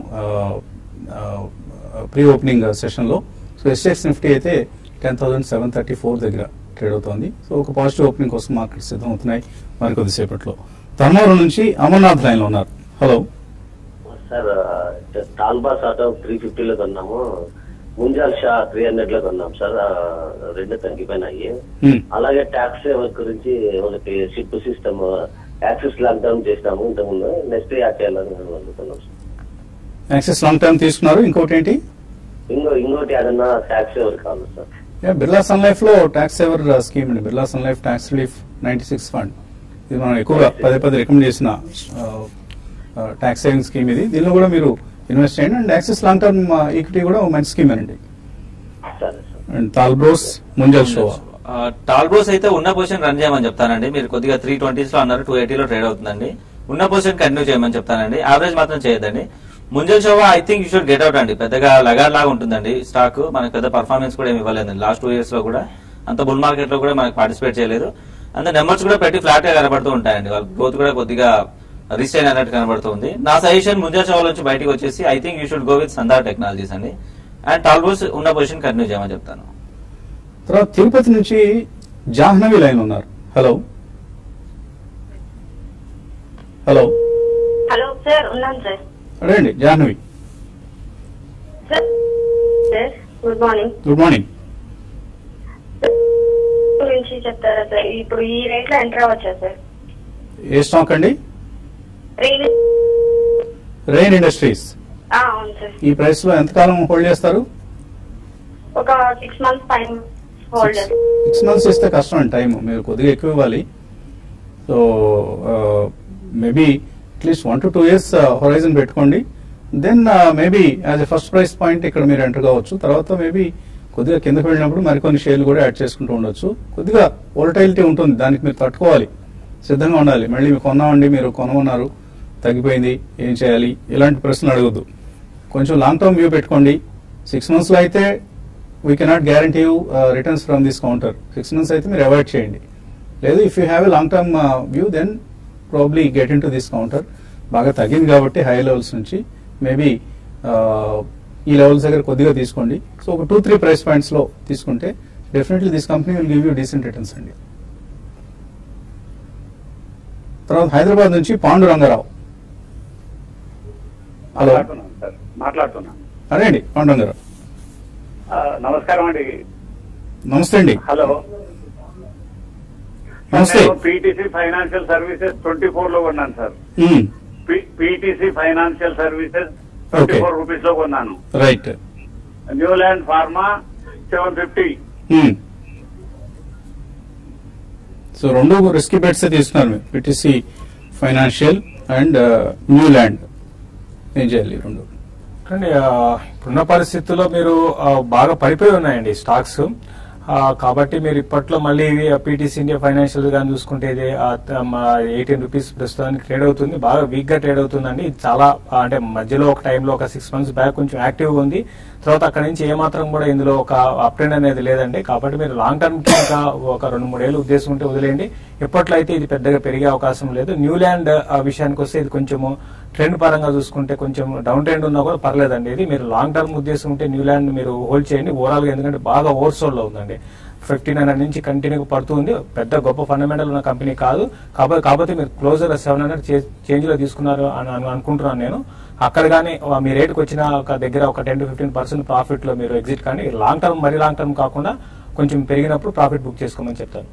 ప్రీ ఓపెనింగ్ సెషన్ లో సో ఎస్ఎక్స్ నిఫ్టీ అయితే ten thousand seven thirty four దగ్గర ట్రేడ్ అవుతోంది సో ఒక పాజిటివ్ ఓపెనింగ్ కోసం మార్కెట్ సిద్ధం అవుతున్నాయి మరి కొద్దిసేపట్లో ధర్మవరం నుంచి అమర్నాథ్ లైన్ లో ఉన్నారు hello sir Talbros auto three ఫిఫ్టీలో కొన్నాము ముంజాల్ షా త్రీ హండ్రెడ్ లో కొన్నాం సార్ ఆ, రెండు తగ్గిపోయినాయి Hmm. అలాగే ట్యాక్స్ గురించి ఒకటి షిప్ సిస్టమ్ యాక్సిస్ లాక్ డౌన్ చేసినాము ఇంతకుముందు నెక్స్ట్ యాడ్ చేయాలని అనుకున్నాం సార్ యాక్సెస్ లాంగ్ టర్మ్ తీసుకున్నారు ఇంకోటి ఏంటి ఇంకో ఇంకోటి ఏదన్నా ట్యాక్స్ ఎవరు కావాలి sir yeah, Birla Sun Life లో ట్యాక్స్ సేవర్ స్కీమ్ అండి Birla Sun Life tax relief ninety six fund ఇది మనం ఎక్కువగా పదే పదే రికమెండ్ చేసిన ట్యాక్స్ సేవింగ్ స్కీమ్ ఇది దీనిలో కూడా మీరు ఇన్వెస్ట్ చేయండి and Axis long term equity కూడా ఒక మంచి స్కీమ్ అండి సరే sir and Talbros Munjal Showa Talbros అయితే ఉన్న పొజిషన్ రన్ చేయమని చెప్తానండి మీరు కొద్దిగా త్రీ ట్వంటీస్ లో అన్నారు టూ ఎయిటీలో ట్రేడ్ అవుతుందండి ఉన్న పొజిషన్ కంటిన్యూ చేయమని చెప్తానండి యావరేజ్ మాత్రం చేయొద్దండి Munjal Showa I think you should get out అండి పెద్దగా లగార్ లాగా ఉంటుందండి స్టాక్ మనకు పెద్ద పర్ఫార్మెన్స్ కూడా ఏమి ఇవ్వలేదండి లాస్ట్ టూ ఇయర్స్ లో కూడా అంత బుల్ మార్కెట్ లో కూడా మనకు పార్టిసిపేట్ చేయలేదు అంత నెంబర్స్ కూడా పెట్టి ఫ్లాట్ గా కనబడుతూ ఉంటాయండి వాళ్ళ గ్రోత్ కూడా కొద్దిగా రిస్టైన్ అన్నట్టు కనబడుతుంది నా సజెషన్ ముంజల్ షోవా నుంచి బయటకు వచ్చేసి I think you should go with Sandhar technologies అండి అండ్ టాల్బ్రోస్ ఉన్న పొజిషన్ కంటిన్యూ చేయమని చెప్తాను తర్వాత తిరుపతి నుంచి జాహ్నవి లైన్ ఉన్నారు హలో హలో హలో సార్ ఉన్నాను సార్ అడగండి Jahnavi sir sir good morning good morning గురించి చెప్తారా సార్ ఇప్పుడు ఈ రేట్ లో ఎంటర్ అవ్వచ్చా సార్ ఏ స్టాక్ అండి రీల్ రెయిన్ ఇండస్ట్రీస్ అవును సార్ ఈ ప్రైస్ లో ఎంతకాలం హోల్డ్ చేస్తారు ఒక సిక్స్ మంత్స్ పైన హోల్డర్ సిక్స్ మంత్స్ ఇస్తే కష్టం అండి టైం మీరు కొద్దిగా ఎక్కువ ఇవ్వాలి so maybe at least one to two years horizon పెట్టుకోండి then maybe as a first price point ఇక్కడ మీరు ఎంటర్ కావచ్చు తర్వాత మేబీ కొద్దిగా కిందకు వెళ్ళినప్పుడు మరికొన్ని షేర్లు కూడా యాడ్ చేసుకుంటూ ఉండొచ్చు కొద్దిగా వోలటైలిటీ ఉంటుంది దానికి మీరు తట్టుకోవాలి సిద్ధంగా ఉండాలి మళ్ళీ మీరు కొన్నామండి మీరు కొనమన్నారు తగ్గిపోయింది ఏం చేయాలి ఇలాంటి ప్రశ్నలు అడగద్దు కొంచెం లాంగ్ టర్మ్ వ్యూ పెట్టుకోండి సిక్స్ మంత్స్ లో అయితే we cannot guarantee you returns from this counter six months అయితే మీరు అవాయిడ్ చేయండి లేదు if you have a long term view then probably get in to this counter బాగా తగ్గింది కాబట్టి హై లెవెల్స్ నుంచి మేబీ ఈ లెవెల్స్ దగ్గర కొద్దిగా తీసుకోండి సో ఒక టూ త్రీ ప్రైస్ పాయింట్స్ లో తీసుకుంటే definitely this company will give you decent returns అండి తర్వాత హైదరాబాద్ నుంచి పాండు రంగారావు హలో మాట్లాడుతున్నాను సార్ మాట్లాడుతున్నాను అదేండి పాండు రంగారావు ఆ, నమస్కారం అండి నమస్తే అండి హలో నమస్తే PTC financial services twenty four లో కొన్నాను sir hmm. PTC financial services twenty Okay. Four rupees లో కొన్నాను right Neuland pharma seven fifty hmm. So రెండు రిస్కీ బెట్స్ తీసుకున్నారు మీరు PTC financial and Neuland ఏం చేయాలి ఈ రెండు కానీ ఆ, ఇప్పుడున్న పరిస్థితుల్లో మీరు ఆ, బాగా పడిపోయి ఉన్నాయండి స్టాక్స్ ఆ, కాబట్టి మీరు ఇప్పట్లో మళ్ళీ పీటీసీ ఇండియా ఫైనాన్షియల్ గాని చూసుకుంటే ఇది ఎయిటీన్ రూపీస్ ప్రస్తుతానికి ట్రేడ్ అవుతుంది బాగా వీక్ గా ట్రేడ్ అవుతుందండి ఇది చాలా ఆ, అంటే మధ్యలో ఒక టైంలో ఒక సిక్స్ మంత్స్ బ్యాక్ కొంచెం యాక్టివ్ గా ఉంది తర్వాత అక్కడ నుంచి ఏమాత్రం కూడా ఇందులో ఒక అప్ ట్రెండ్ అనేది లేదండి కాబట్టి మీరు లాంగ్ టర్మ్ కి ఇంకా ఒక రెండు మూడేళ్ళు ఉద్దేశం ఉంటే వదిలేయండి ఎప్పట్లో అయితే ఇది పెద్దగా పెరిగే అవకాశం లేదు న్యూల్యాండ్ ఆ విషయానికి వస్తే ఇది కొంచెము ట్రెండ్ పరంగా చూసుకుంటే కొంచెం డౌన్ ట్రెండ్ ఉన్నా కూడా పర్లేదండి ఇది మీరు లాంగ్ టర్మ్ ఉద్దేశం ఉంటే న్యూల్యాండ్ మీరు హోల్డ్ చేయండి ఓవరాల్ గా ఎందుకంటే బాగా ఓవర్సోల్ లో ఉందండి ఫిఫ్టీన్ హండ్రెడ్ నుంచి కంటిన్యూ పడుతుంది పెద్ద గొప్ప ఫండమెంటల్ ఉన్న కంపెనీ కాదు కాకపోతే కాకపోతే మీరు క్లోజర్ సెవెన్ హండ్రెడ్ చేంజ్ లో తీసుకున్నారు అని అను- అనుకుంటున్నాను నేను అక్కడ కానీ మీ రేటుకి వచ్చిన ఒక దగ్గర ఒక ten to fifteen percent profit లో మీరు ఎగ్జిట్ కానీ లాంగ్ టర్మ్ మరీ లాంగ్ టర్మ్ కాకుండా కొంచెం పెరిగినప్పుడు ప్రాఫిట్ బుక్ చేసుకోమని చెప్తాను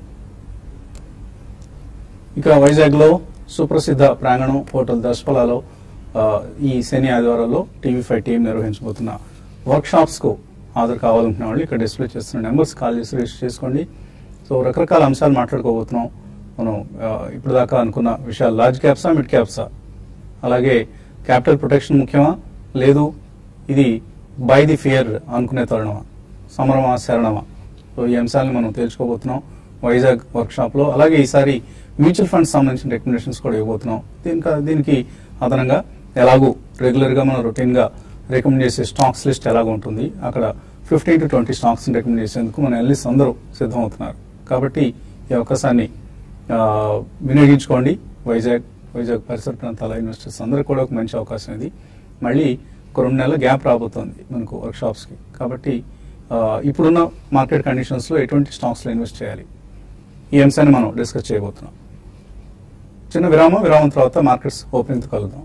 ఇక వైజాగ్ లో సుప్రసిద్ధ ప్రాంగణం హోటల్ దశపలాలో ఆ, ఈ శని ఆదివారంలో టీవీ ఫైవ్ టీం నిర్వహించబోతున్న వర్క్ షాప్స్ కు హాజరు కావాలనుకున్న వాళ్ళు ఇక్కడ డిస్ప్లే చేస్తున్న నెంబర్స్ కాల్ చేసి రిజిస్టర్ చేసుకోండి సో రకరకాల అంశాలు మాట్లాడుకోబోతున్నాం మనం ఆ, ఇప్పుడు దాకా అనుకున్న విషయాలు లార్జ్ క్యాప్సా మిడ్ క్యాప్సా అలాగే క్యాపిటల్ ప్రొటెక్షన్ ముఖ్యమా లేదు ఇది బై ది ఫియర్ అనుకునే తరుణమా సమరమా శరణమా సో ఈ అంశాలను మనం తేల్చుకోబోతున్నాం వైజాగ్ వర్క్ షాప్ లో అలాగే ఈసారి మ్యూచువల్ ఫండ్స్ సంబంధించిన రికమెండేషన్స్ కూడా ఇవ్వబోతున్నాం దీనికి దీనికి అదనంగా ఎలాగూ రెగ్యులర్ గా మనం రొటీన్ గా రికమెండ్ చేసే స్టాక్స్ లిస్ట్ ఎలాగో ఉంటుంది అక్కడ fifteen to twenty stocks recommend చేసేందుకు మన ఎల్లిస్ అందరూ సిద్ధమవుతున్నారు కాబట్టి ఈ అవకాశాన్ని ఆ, వినియోగించుకోండి వైజాగ్ వైజాగ్ పరిసర ప్రాంతాల ఇన్వెస్టర్స్ అందరికీ కూడా ఒక మంచి అవకాశం ఇది మళ్ళీ ఒక రెండు నెలల గ్యాప్ రాబోతోంది మనకు వర్క్షాప్స్కి కాబట్టి ఆ, ఇప్పుడున్న మార్కెట్ కండిషన్స్లో ఎటువంటి స్టాక్స్లో ఇన్వెస్ట్ చేయాలి ఈ అంశాన్ని మనం డిస్కస్ చేయబోతున్నాం చిన్న విరామం విరామం తర్వాత మార్కెట్స్ ఓపెనింగ్తో కలుద్దాం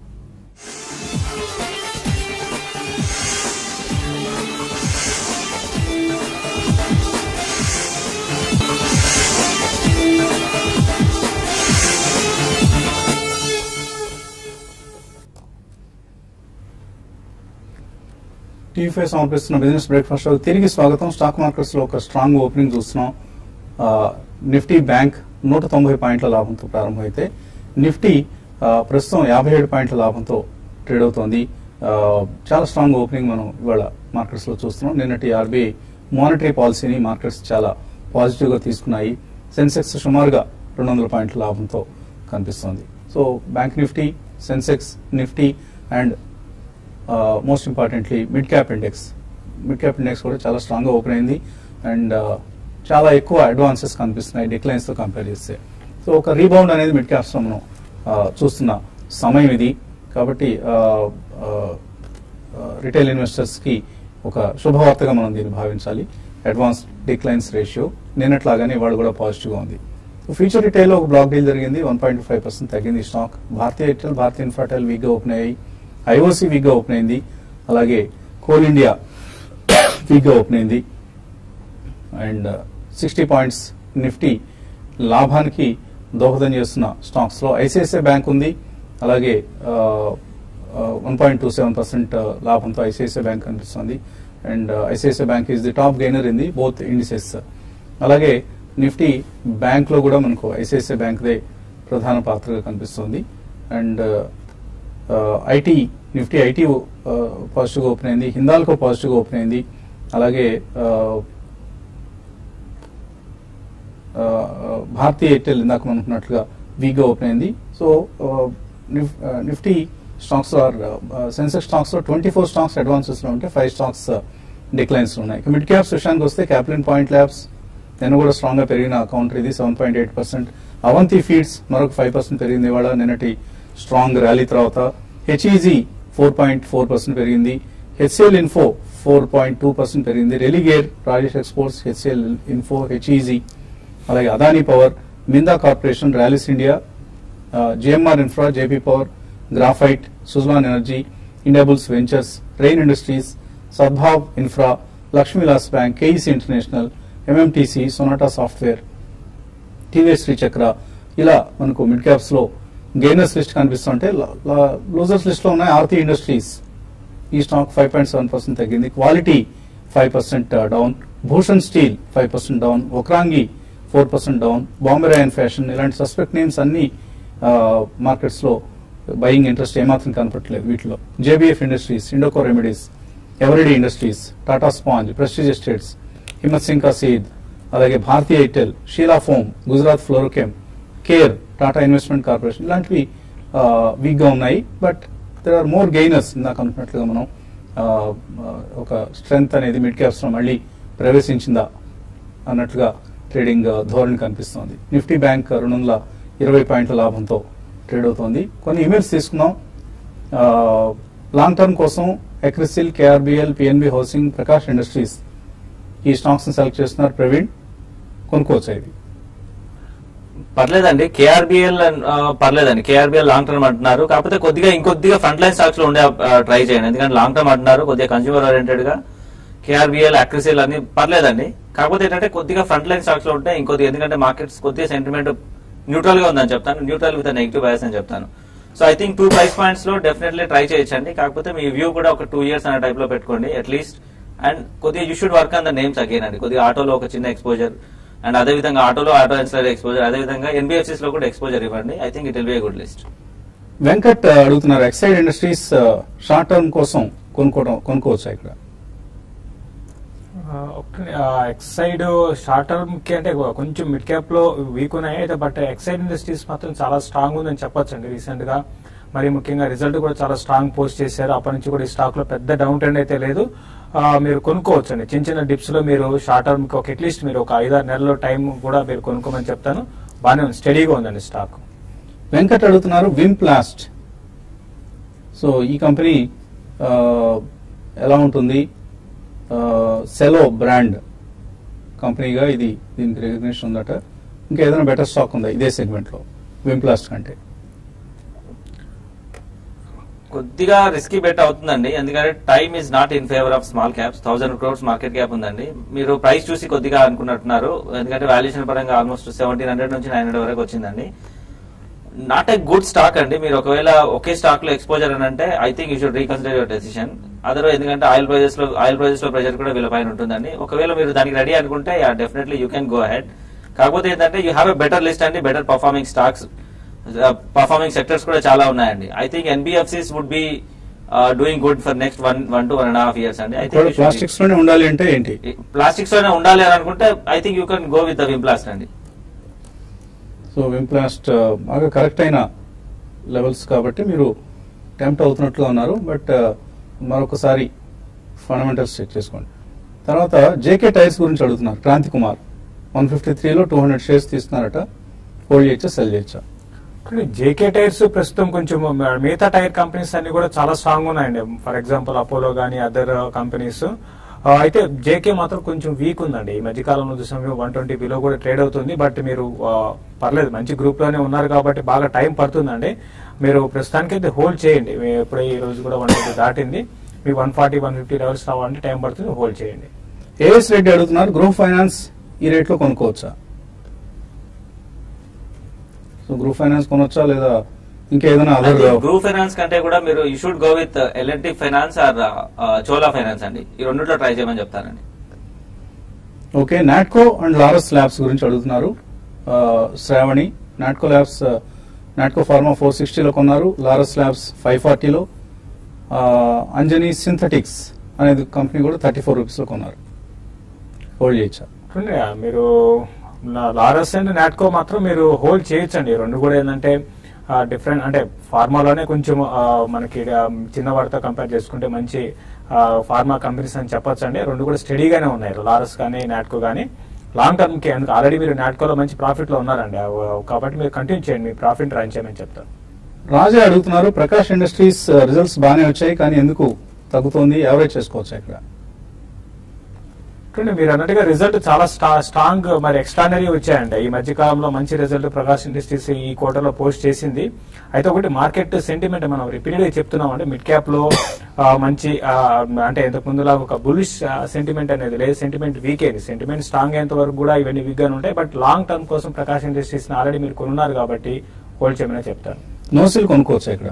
టీవీ సమర్పిస్తున్న బిజినెస్ బ్రేక్ఫాస్ట్ షోకి తిరిగి స్వాగతం స్టాక్ మార్కెట్స్ లో ఒక స్ట్రాంగ్ ఓపెనింగ్ చూస్తున్నాం ఆ, నిఫ్టీ బ్యాంక్ నూట తొంభై పాయింట్ల లాభంతో ప్రారంభమైతే నిఫ్టీ ఆ, ప్రస్తుతం యాభై ఏడు పాయింట్ల లాభంతో ట్రేడ్ అవుతోంది ఆ, చాలా స్ట్రాంగ్ ఓపెనింగ్ మనం ఇవాళ మార్కెట్స్ లో చూస్తున్నాం నిన్నటి ఆర్బీఐ మానిటరీ పాలసీని మార్కెట్స్ చాలా పాజిటివ్ గా తీసుకున్నాయి సెన్సెక్స్ సుమారుగా రెండు వందల పాయింట్ల లాభంతో కనిపిస్తోంది so Bank Nifty Sensex Nifty and most importantly mid cap index mid cap index కూడా చాలా స్ట్రాంగ్ గా ఓపెన్ అయింది అండ్ చాలా ఎక్కువ అడ్వాన్సెస్ కనిపిస్తున్నాయి డిక్లైన్స్ తో కంపేర్ చేస్తే సో ఒక రీబౌండ్ అనేది మిడ్ క్యాప్స్ లో మనం ఆ, చూస్తున్న సమయం ఇది కాబట్టి రిటైల్ ఇన్వెస్టర్స్ కి ఒక శుభవార్తగా మనం దీన్ని భావించాలి అడ్వాన్స్ డిక్లైన్స్ రేషియో నిన్నట్లాగానే వాళ్ళు కూడా పాజిటివ్ గా ఉంది ఫ్యూచర్ రిటైల్ లో ఒక బ్లాక్ డీల్ జరిగింది వన్ పాయింట్ ఫైవ్ పర్సెంట్ తగ్గింది stock Bharatiya Airtel Bharatiya Infratel weak గా ఓపెన్ అయ్యాయి ఐఓసి వీక్ గా ఓపెన్ అయింది అలాగే కోల్ ఇండియా వీక్ గా ఓపెన్ అయింది అండ్ సిక్స్టీ పాయింట్స్ నిఫ్టీ లాభానికి దోహదం చేస్తున్న స్టాక్స్ లో ఐసిఐసిఐ బ్యాంక్ ఉంది అలాగే one point two seven percent లాభంతో ఐసిఐసిఐ బ్యాంక్ కనిపిస్తుంది and ICICI Bank is the top gainer in the both indices అలాగే నిఫ్టీ బ్యాంక్ లో కూడా మనకు ఐసిఐసిఐ బ్యాంక్ దే ప్రధాన పాత్రగా కనిపిస్తుంది and IT Nifty IT positive గా ఓపెన్ అయింది హిందాల్కో పాజిటివ్ గా ఓపెన్ అయింది అలాగే ఆ, ఆ, భారతీయ ఎయిర్టెల్ ఇందాక మనం అనుకున్నట్లుగా వీక్ గా ఓపెన్ అయింది సో ఆ, నిఫ్- ఆ, Nifty stocks or Sensex stocks లో ట్వంటీ ఫోర్ స్టాక్స్ అడ్వాన్సెస్ లో ఉంటే ఫైవ్ స్టాక్స్ డిక్లైన్స్ లో ఉన్నాయి మిడ్ క్యాప్స్ విషయానికి వస్తే క్యాప్లిన్ పాయింట్ ల్యాబ్స్ నేను కూడా స్ట్రాంగ్ గా పెరిగిన కౌంటర్ ఇది seven point eight percent Avanti feeds మరొక ఫైవ్ పర్సెంట్ పెరిగింది ఇవాళ నిన్నటి స్ట్రాంగ్ ర్యాలీ తర్వాత HEG four point four percent పెరిగింది HCL info four point two percent పెరిగింది Religare Rajesh exports HCL info HEG అలాగే Adani power Minda corporation Rallis India GMR infra JP power graphite Suzlon energy Indiabulls ventures Rain industries Sadbhav infra లక్ష్మీలాస్ bank KEC international MMTC Sonata software TVS Srichakra ఇలా మనకు mid caps లో gainers list కనిపిస్తుంటే losers list లో ఉన్నాయి Aarti industries ఈ stock five point seven percent తగ్గింది quality five percent down Bhushan steel five percent down ఒక్రాంగి four percent down Bombay Rayon fashion ఇలాంటి సస్పెక్ట్ నేమ్స్ అన్ని మార్కెట్స్ లో బయింగ్ ఇంట్రెస్ట్ ఏమాత్రం కనపట్లేదు వీటిలో JBF industries Indoco remedies Eveready industries Tata sponge prestige estates Himmat Sinka Seide అలాగే Bharatiya Airtel Sheela foam Gujarat Fluorochem care Tata investment corporation ఇలాంటివి week గా ఉన్నాయి but there are more gainers ఇందాక అనుకున్నట్లుగా మనం ఆ, ఆ, ఒక స్ట్రెంగ్త్ అనేది మిడ్ క్యాప్స్ లో మళ్ళీ ప్రవేశించిందా అన్నట్లుగా ట్రేడింగ్ ఆ, ధోరణి కనిపిస్తోంది నిఫ్టీ బ్యాంక్ రెండు వందల ఇరవై పాయింట్ల లాభంతో ట్రేడ్ అవుతోంది కొన్ని ఇమెయిల్స్ తీసుకుందాం లాంగ్ టర్మ్ కోసం Acrysil KRBL PNB housing Prakash industries ఈ స్టాక్స్ ని సెలెక్ట్ చేస్తున్నారు ప్రవీణ్ కొనుక్కోవచ్చా ఇది పర్లేదండి కేఆర్బిఎల్ పర్లేదండి కేఆర్బిఎల్ లాంగ్ టర్మ్ అంటున్నారు కాకపోతే కొద్దిగా ఇంకొద్దిగా ఫ్రంట్ లైన్ స్టాక్స్ లో ఉండే ట్రై చేయండి ఎందుకంటే లాంగ్ టర్మ్ అంటున్నారు కొద్దిగా కన్స్యూమర్ ఓరియంటెడ్ గా కేఆర్బిఎల్ అక్రిసిల్ అన్ని పర్లేదండి కాకపోతే ఏంటంటే కొద్దిగా ఫ్రంట్ లైన్ స్టాక్స్ లో ఉంటే ఇంకొద్దిగా ఎందుకంటే మార్కెట్స్ కొద్దిగా సెంటిమెంట్ న్యూట్రల్ గా ఉందని చెప్తాను న్యూట్రల్ విత్ నెగిటివ్ బయాస్ అని చెప్తాను so I think two price points లో డెఫినెట్లీ ట్రై చేయొచ్చండి కాకపోతే మీ వ్యూ కూడా ఒక టూ ఇయర్స్ అనే టైప్ లో పెట్టుకోండి అట్లీస్ట్ అండ్ కొద్దిగా you should work on the names again అండి కొద్దిగా ఆటోలో ఒక చిన్న ఎక్స్పోజర్ అండ్ అదే విధంగా ఆటోలో ఆటో ఇన్స్టైల్ ఎక్స్పోజర్ అదే విధంగా ఎన్బిఎఫ్సిస్ లో కూడా ఎక్స్పోజర్ ఇవ్వండి I think it will be good list Venkat ఆ, అడుగుతున్నారు ఎక్సైడ్ ఇండస్ట్రీస్ షార్ట్ టర్మ్ కోసం కొనుక్కోవడం కొనుక్కోవచ్చా ఇక్కడ ఎక్సైడ్ షార్ట్ టర్మ్ కి అంటే కొంచెం మిడ్ క్యాప్ లో వీక్ ఉన్నాయి అయితే బట్ ఎక్సైడ్ ఇండస్ట్రీస్ మాత్రం చాలా స్ట్రాంగ్ ఉందని చెప్పొచ్చండి రీసెంట్ గా మరి ముఖ్యంగా రిజల్ట్ కూడా చాలా స్ట్రాంగ్ పోస్ట్ చేశారు అప్పటి నుంచి కూడా ఈ స్టాక్ లో పెద్ద డౌన్ ట్రెండ్ అయితే లేదు ఆ, మీరు కొనుక్కోవచ్చు అండి చిన్న చిన్న డిప్స్ లో మీరు షార్ట్ టర్మ్ ఒక అట్లీస్ట్ మీరు ఒక ఐదారు నెలల టైం కూడా మీరు కొనుక్కోమని చెప్తాను బాగానే ఉంది స్టడీగా ఉందండి స్టాక్ వెంకట్ అడుగుతున్నారు విమ్ ప్లాస్ట్ సో ఈ కంపెనీ ఆ, ఎలా ఉంటుంది సెలో బ్రాండ్ కంపెనీగా ఇది దీనికి రికగ్నిషన్ ఉందట ఇంకా ఏదైనా బెటర్ స్టాక్ ఉందా ఇదే సెగ్మెంట్ లో విమ్ ప్లాస్ట్ కంటే కొద్దిగా రిస్కీ బెట్ అవుతుందండి ఎందుకంటే time is not in favour of small caps thousand crores market cap ఉందండి మీరు ప్రైస్ చూసి కొద్దిగా అనుకున్నట్టున్నారు ఎందుకంటే వాల్యుయేషన్ పరంగా ఆల్మోస్ట్ సెవెంటీన్ హండ్రెడ్ నుంచి నైన్ హండ్రెడ్ వరకు వచ్చిందండి నాట్ ఏ గుడ్ స్టాక్ అండి మీరు ఒకవేళ ఒకే స్టాక్ లో ఎక్స్పోజర్ అని అంటే I think you should reconsider your decision other ఎందుకంటే ఆయిల్ ప్రైజెస్ లో ఆయిల్ ప్రైజెస్ లో ప్రెజర్ కూడా వీళ్ళ పైన ఉంటుందండి ఒకవేళ మీరు దానికి రెడీ అనుకుంటే definitely you can go ahead కాకపోతే ఏంటంటే you have a better list అండి better performing stocks performing sectors కూడా చాలా ఉన్నాయండి I think NBFCs would be doing good for next one one to one and half years అండి I think plastics లోనే ఉండాలి అంటే ఏంటి ప్లాస్టిక్స్ లోనే ఉండాలి అని అనుకుంటే I think you can go with the Vimplast అండి సో విమ్ ప్లాస్ట్ బాగా కరెక్ట్ అయిన లెవెల్స్ కాబట్టి మీరు టెంప్ట్ అవుతున్నట్లుగా ఉన్నారు బట్ మరొకసారి ఫండమెంటల్స్ చెక్ చేసుకోండి తర్వాత జేకే టైర్స్ గురించి అడుగుతున్నారు క్రాంతి కుమార్ వన్ ఫిఫ్టీ త్రీలో టూ హండ్రెడ్ షేర్స్ తీస్తున్నారట హోల్డ్ చేయొచ్చా సెల్ చేయొచ్చా జేకే టైర్స్ ప్రస్తుతం కొంచెం మ- మిగతా టైర్ కంపెనీస్ అన్ని కూడా చాలా స్ట్రాంగ్ ఉన్నాయండి ఫర్ ఎగ్జాంపుల్ అపోలో గానీ అదర్ కంపెనీస్ అయితే జేకే మాత్రం కొంచెం వీక్ ఉందండి ఈ మధ్య కాలంలో చూసాం వన్ ట్వంటీ బిలో కూడా ట్రేడ్ అవుతుంది బట్ మీరు ఆ, పర్లేదు మంచి గ్రూప్ లోనే ఉన్నారు కాబట్టి బాగా టైం పడుతుందండి మీరు ప్రస్తుతానికి అయితే హోల్డ్ చేయండి మీ ఎప్పుడే ఈ రోజు కూడా వన్ ట్వంటీ దాటింది మీకు one forty one fifty levels రావాలంటే టైం పడుతుంది హోల్డ్ చేయండి ఏఎస్ రెడ్డి అడుగుతున్నారు గ్రూప్ ఫైనాన్స్ ఈ రేట్లో కొనుక్కోవచ్చా సో గ్రూప్ ఫైనాన్స్ కొనొచ్చా లేదా ఇంకేదైనా అదర్ గ్రూప్ ఫైనాన్స్ కంటే కూడా మీరు you should go with L and T finance or Chola finance అండి ఈ రెండిట్లో ట్రై చేయమని చెప్తానండి okay Natco and Laurus labs గురించి అడుగుతున్నారు ఆ, శ్రావణి నాట్కో ల్యాబ్స్ ఆ, నాట్కో ఫార్మా ఫోర్ సిక్స్టీలో కొన్నారు లారస్ ల్యాబ్స్ ఫైవ్ ఫార్టీలో అంజనీ సింథటిక్స్ అనేది కంపెనీ కూడా థర్టీ ఫోర్ రూపీస్లో కొన్నారు హోల్డ్ చేయొచ్చా చూడండి, మీరు నా- లారస్ అండ్ నాట్కో మాత్రం మీరు హోల్డ్ చేయొచ్చండి ఈ రెండు కూడా ఏంటంటే డిఫరెంట్ అంటే ఫార్మాలోనే కొంచెం ఆ, మనకి ఆ, చిన్న వాటితో కంపేర్ చేసుకుంటే మంచి ఫార్మా కంపెనీస్ అని చెప్పొచ్చు అండి రెండు కూడా స్టడీగానే ఉన్నాయి లారస్ కానీ నాట్కో కానీ లాంగ్ టర్మ్ కి ఎందుకు ఆల్రెడీ మీరు నాట్కోలో మంచి ప్రాఫిట్ లో ఉన్నారండి ఆ, కాబట్టి మీరు కంటిన్యూ చేయండి మీ ప్రాఫిట్ రన్ చేయమని చెప్తాను రాజా అడుగుతున్నారు ప్రకాష్ ఇండస్ట్రీస్ రిజల్ట్స్ బాగానే వచ్చాయి కానీ ఎందుకు తగ్గుతోంది యావరేజ్ చేసుకోవచ్చా ఇక్కడ చూడండి మీరు అన్నట్టుగా రిజల్ట్ చాలా స్టా- స్ట్రాంగ్ మరి ఎక్స్ట్రానరీ వచ్చాయండి ఈ మధ్య కాలంలో మంచి రిజల్ట్ ప్రకాష్ ఇండస్ట్రీస్ ఈ క్వార్టర్ లో పోస్ట్ చేసింది అయితే ఒకటి మార్కెట్ సెంటిమెంట్ మనం రిపీటెడ్ గా చెప్తున్నాం అంటే మిడ్ క్యాప్ లో ఆ, మంచి ఆ, అంటే ఇంతకు ముందులా ఒక బులిష్ సెంటిమెంట్ అనేది లేదు సెంటిమెంట్ వీక్ అయింది సెంటిమెంట్ స్ట్రాంగ్ అయ్యేంత వరకు కూడా ఇవన్నీ వీక్ గానే ఉంటాయి బట్ లాంగ్ టర్మ్ కోసం ప్రకాష్ ఇండస్ట్రీస్ ఆల్రెడీ మీరు కొనున్నారు కాబట్టి హోల్డ్ చేయమని చెప్తాను నోసిల్ కొనుక్కోవచ్చా ఇక్కడ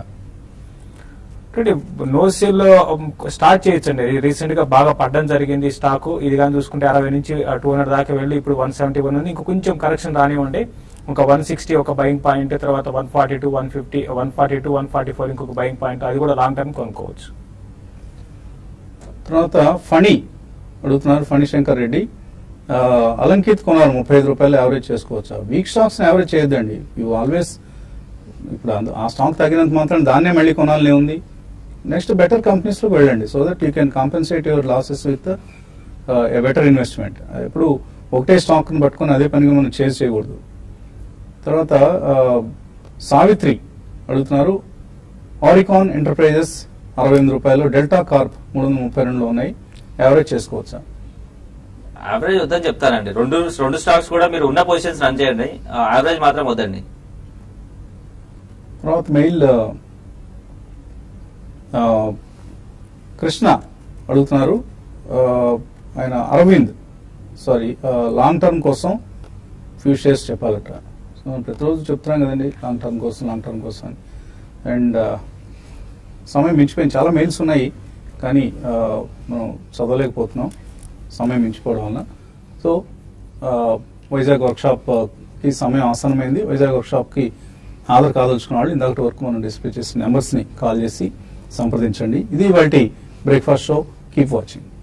నోసిల్ స్టార్ట్ చేయొచ్చండి రీసెంట్ గా బాగా పడ్డం జరిగింది స్టాక్ ఇది కానీ చూసుకుంటే అరవై నుంచి టూ హండ్రెడ్ దాకా వెళ్ళి ఇప్పుడు వన్ సెవెంటీ వన్ ఉంది ఇంకో కొంచెం కరెక్షన్ రానివ్వండి ఒక వన్ సిక్స్టీ ఒక బయింగ్ పాయింట్ తర్వాత one forty two one fifty one forty two one forty four ఇంకొక బయింగ్ పాయింట్ అది కూడా లాంగ్ టర్మ్ కొనుక్కోవచ్చు తర్వాత ఫణి అడుగుతున్నారు ఫణి శంకర్ రెడ్డి ఆ, అలంకిత్ కొన్నారు ముప్పై ఐదు రూపాయలు యావరేజ్ చేసుకోవచ్చా వీక్ స్టాక్స్ యావరేజ్ చేయొద్దండి యూ ఆల్వేస్ ఇప్పుడు అంద- ఆ స్టాక్ తగినంత మాత్రం దాన్నే మళ్ళీ కొనాలని ఉంది నెక్స్ట్ బెటర్ కంపెనీస్ లో వెళ్ళండి so that you can compensate your losses with a better investment ఇప్పుడు ఒకటే స్టాక్ ని పట్టుకొని అదే పనిగా మనం చేసి చేయకూడదు తర్వాత ఆ, సావిత్రి అడుగుతున్నారు ఆరికాన్ ఎంటర్ప్రైజెస్ అరవై ఎనిమిది రూపాయలు డెల్టా కార్ప్ మూడు వందల ముప్పై రెండులో ఉన్నాయి యావరేజ్ చేసుకోవచ్చా యావరేజ్ వద్దని చెప్తానండి రెండు రెండు స్టాక్స్ కూడా మీరు ఉన్న పొజిషన్స్ రన్ చేయండి యావరేజ్ మాత్రం వద్దండి తర్వాత మెయిల్ ఆ, కృష్ణ అడుగుతున్నారు ఆ, ఆయన అరవింద్ సారీ లాంగ్ టర్మ్ కోసం ఫ్యూ షేర్స్ చెప్పాలట సో మనం ప్రతిరోజు చెప్తున్నాం కదండి లాంగ్ టర్మ్ కోసం లాంగ్ టర్మ్ కోసం అని అండ్ సమయం మించిపోయింది చాలా మెయిల్స్ ఉన్నాయి కానీ ఆ, మనం చదవలేకపోతున్నాం సమయం మించిపోవడం వలన సో ఆ, వైజాగ్ వర్క్షాప్కి సమయం ఆసనమైంది వైజాగ్ వర్క్షాప్కి హాజరు కాదలుచుకున్న వాళ్ళు ఇందాకటి వరకు మనం డిస్ప్లే చేసిన నెంబర్స్ని కాల్ చేసి సంప్రదించండి ఇది వాటి బ్రేక్ఫాస్ట్ షో కీప్ వాచింగ్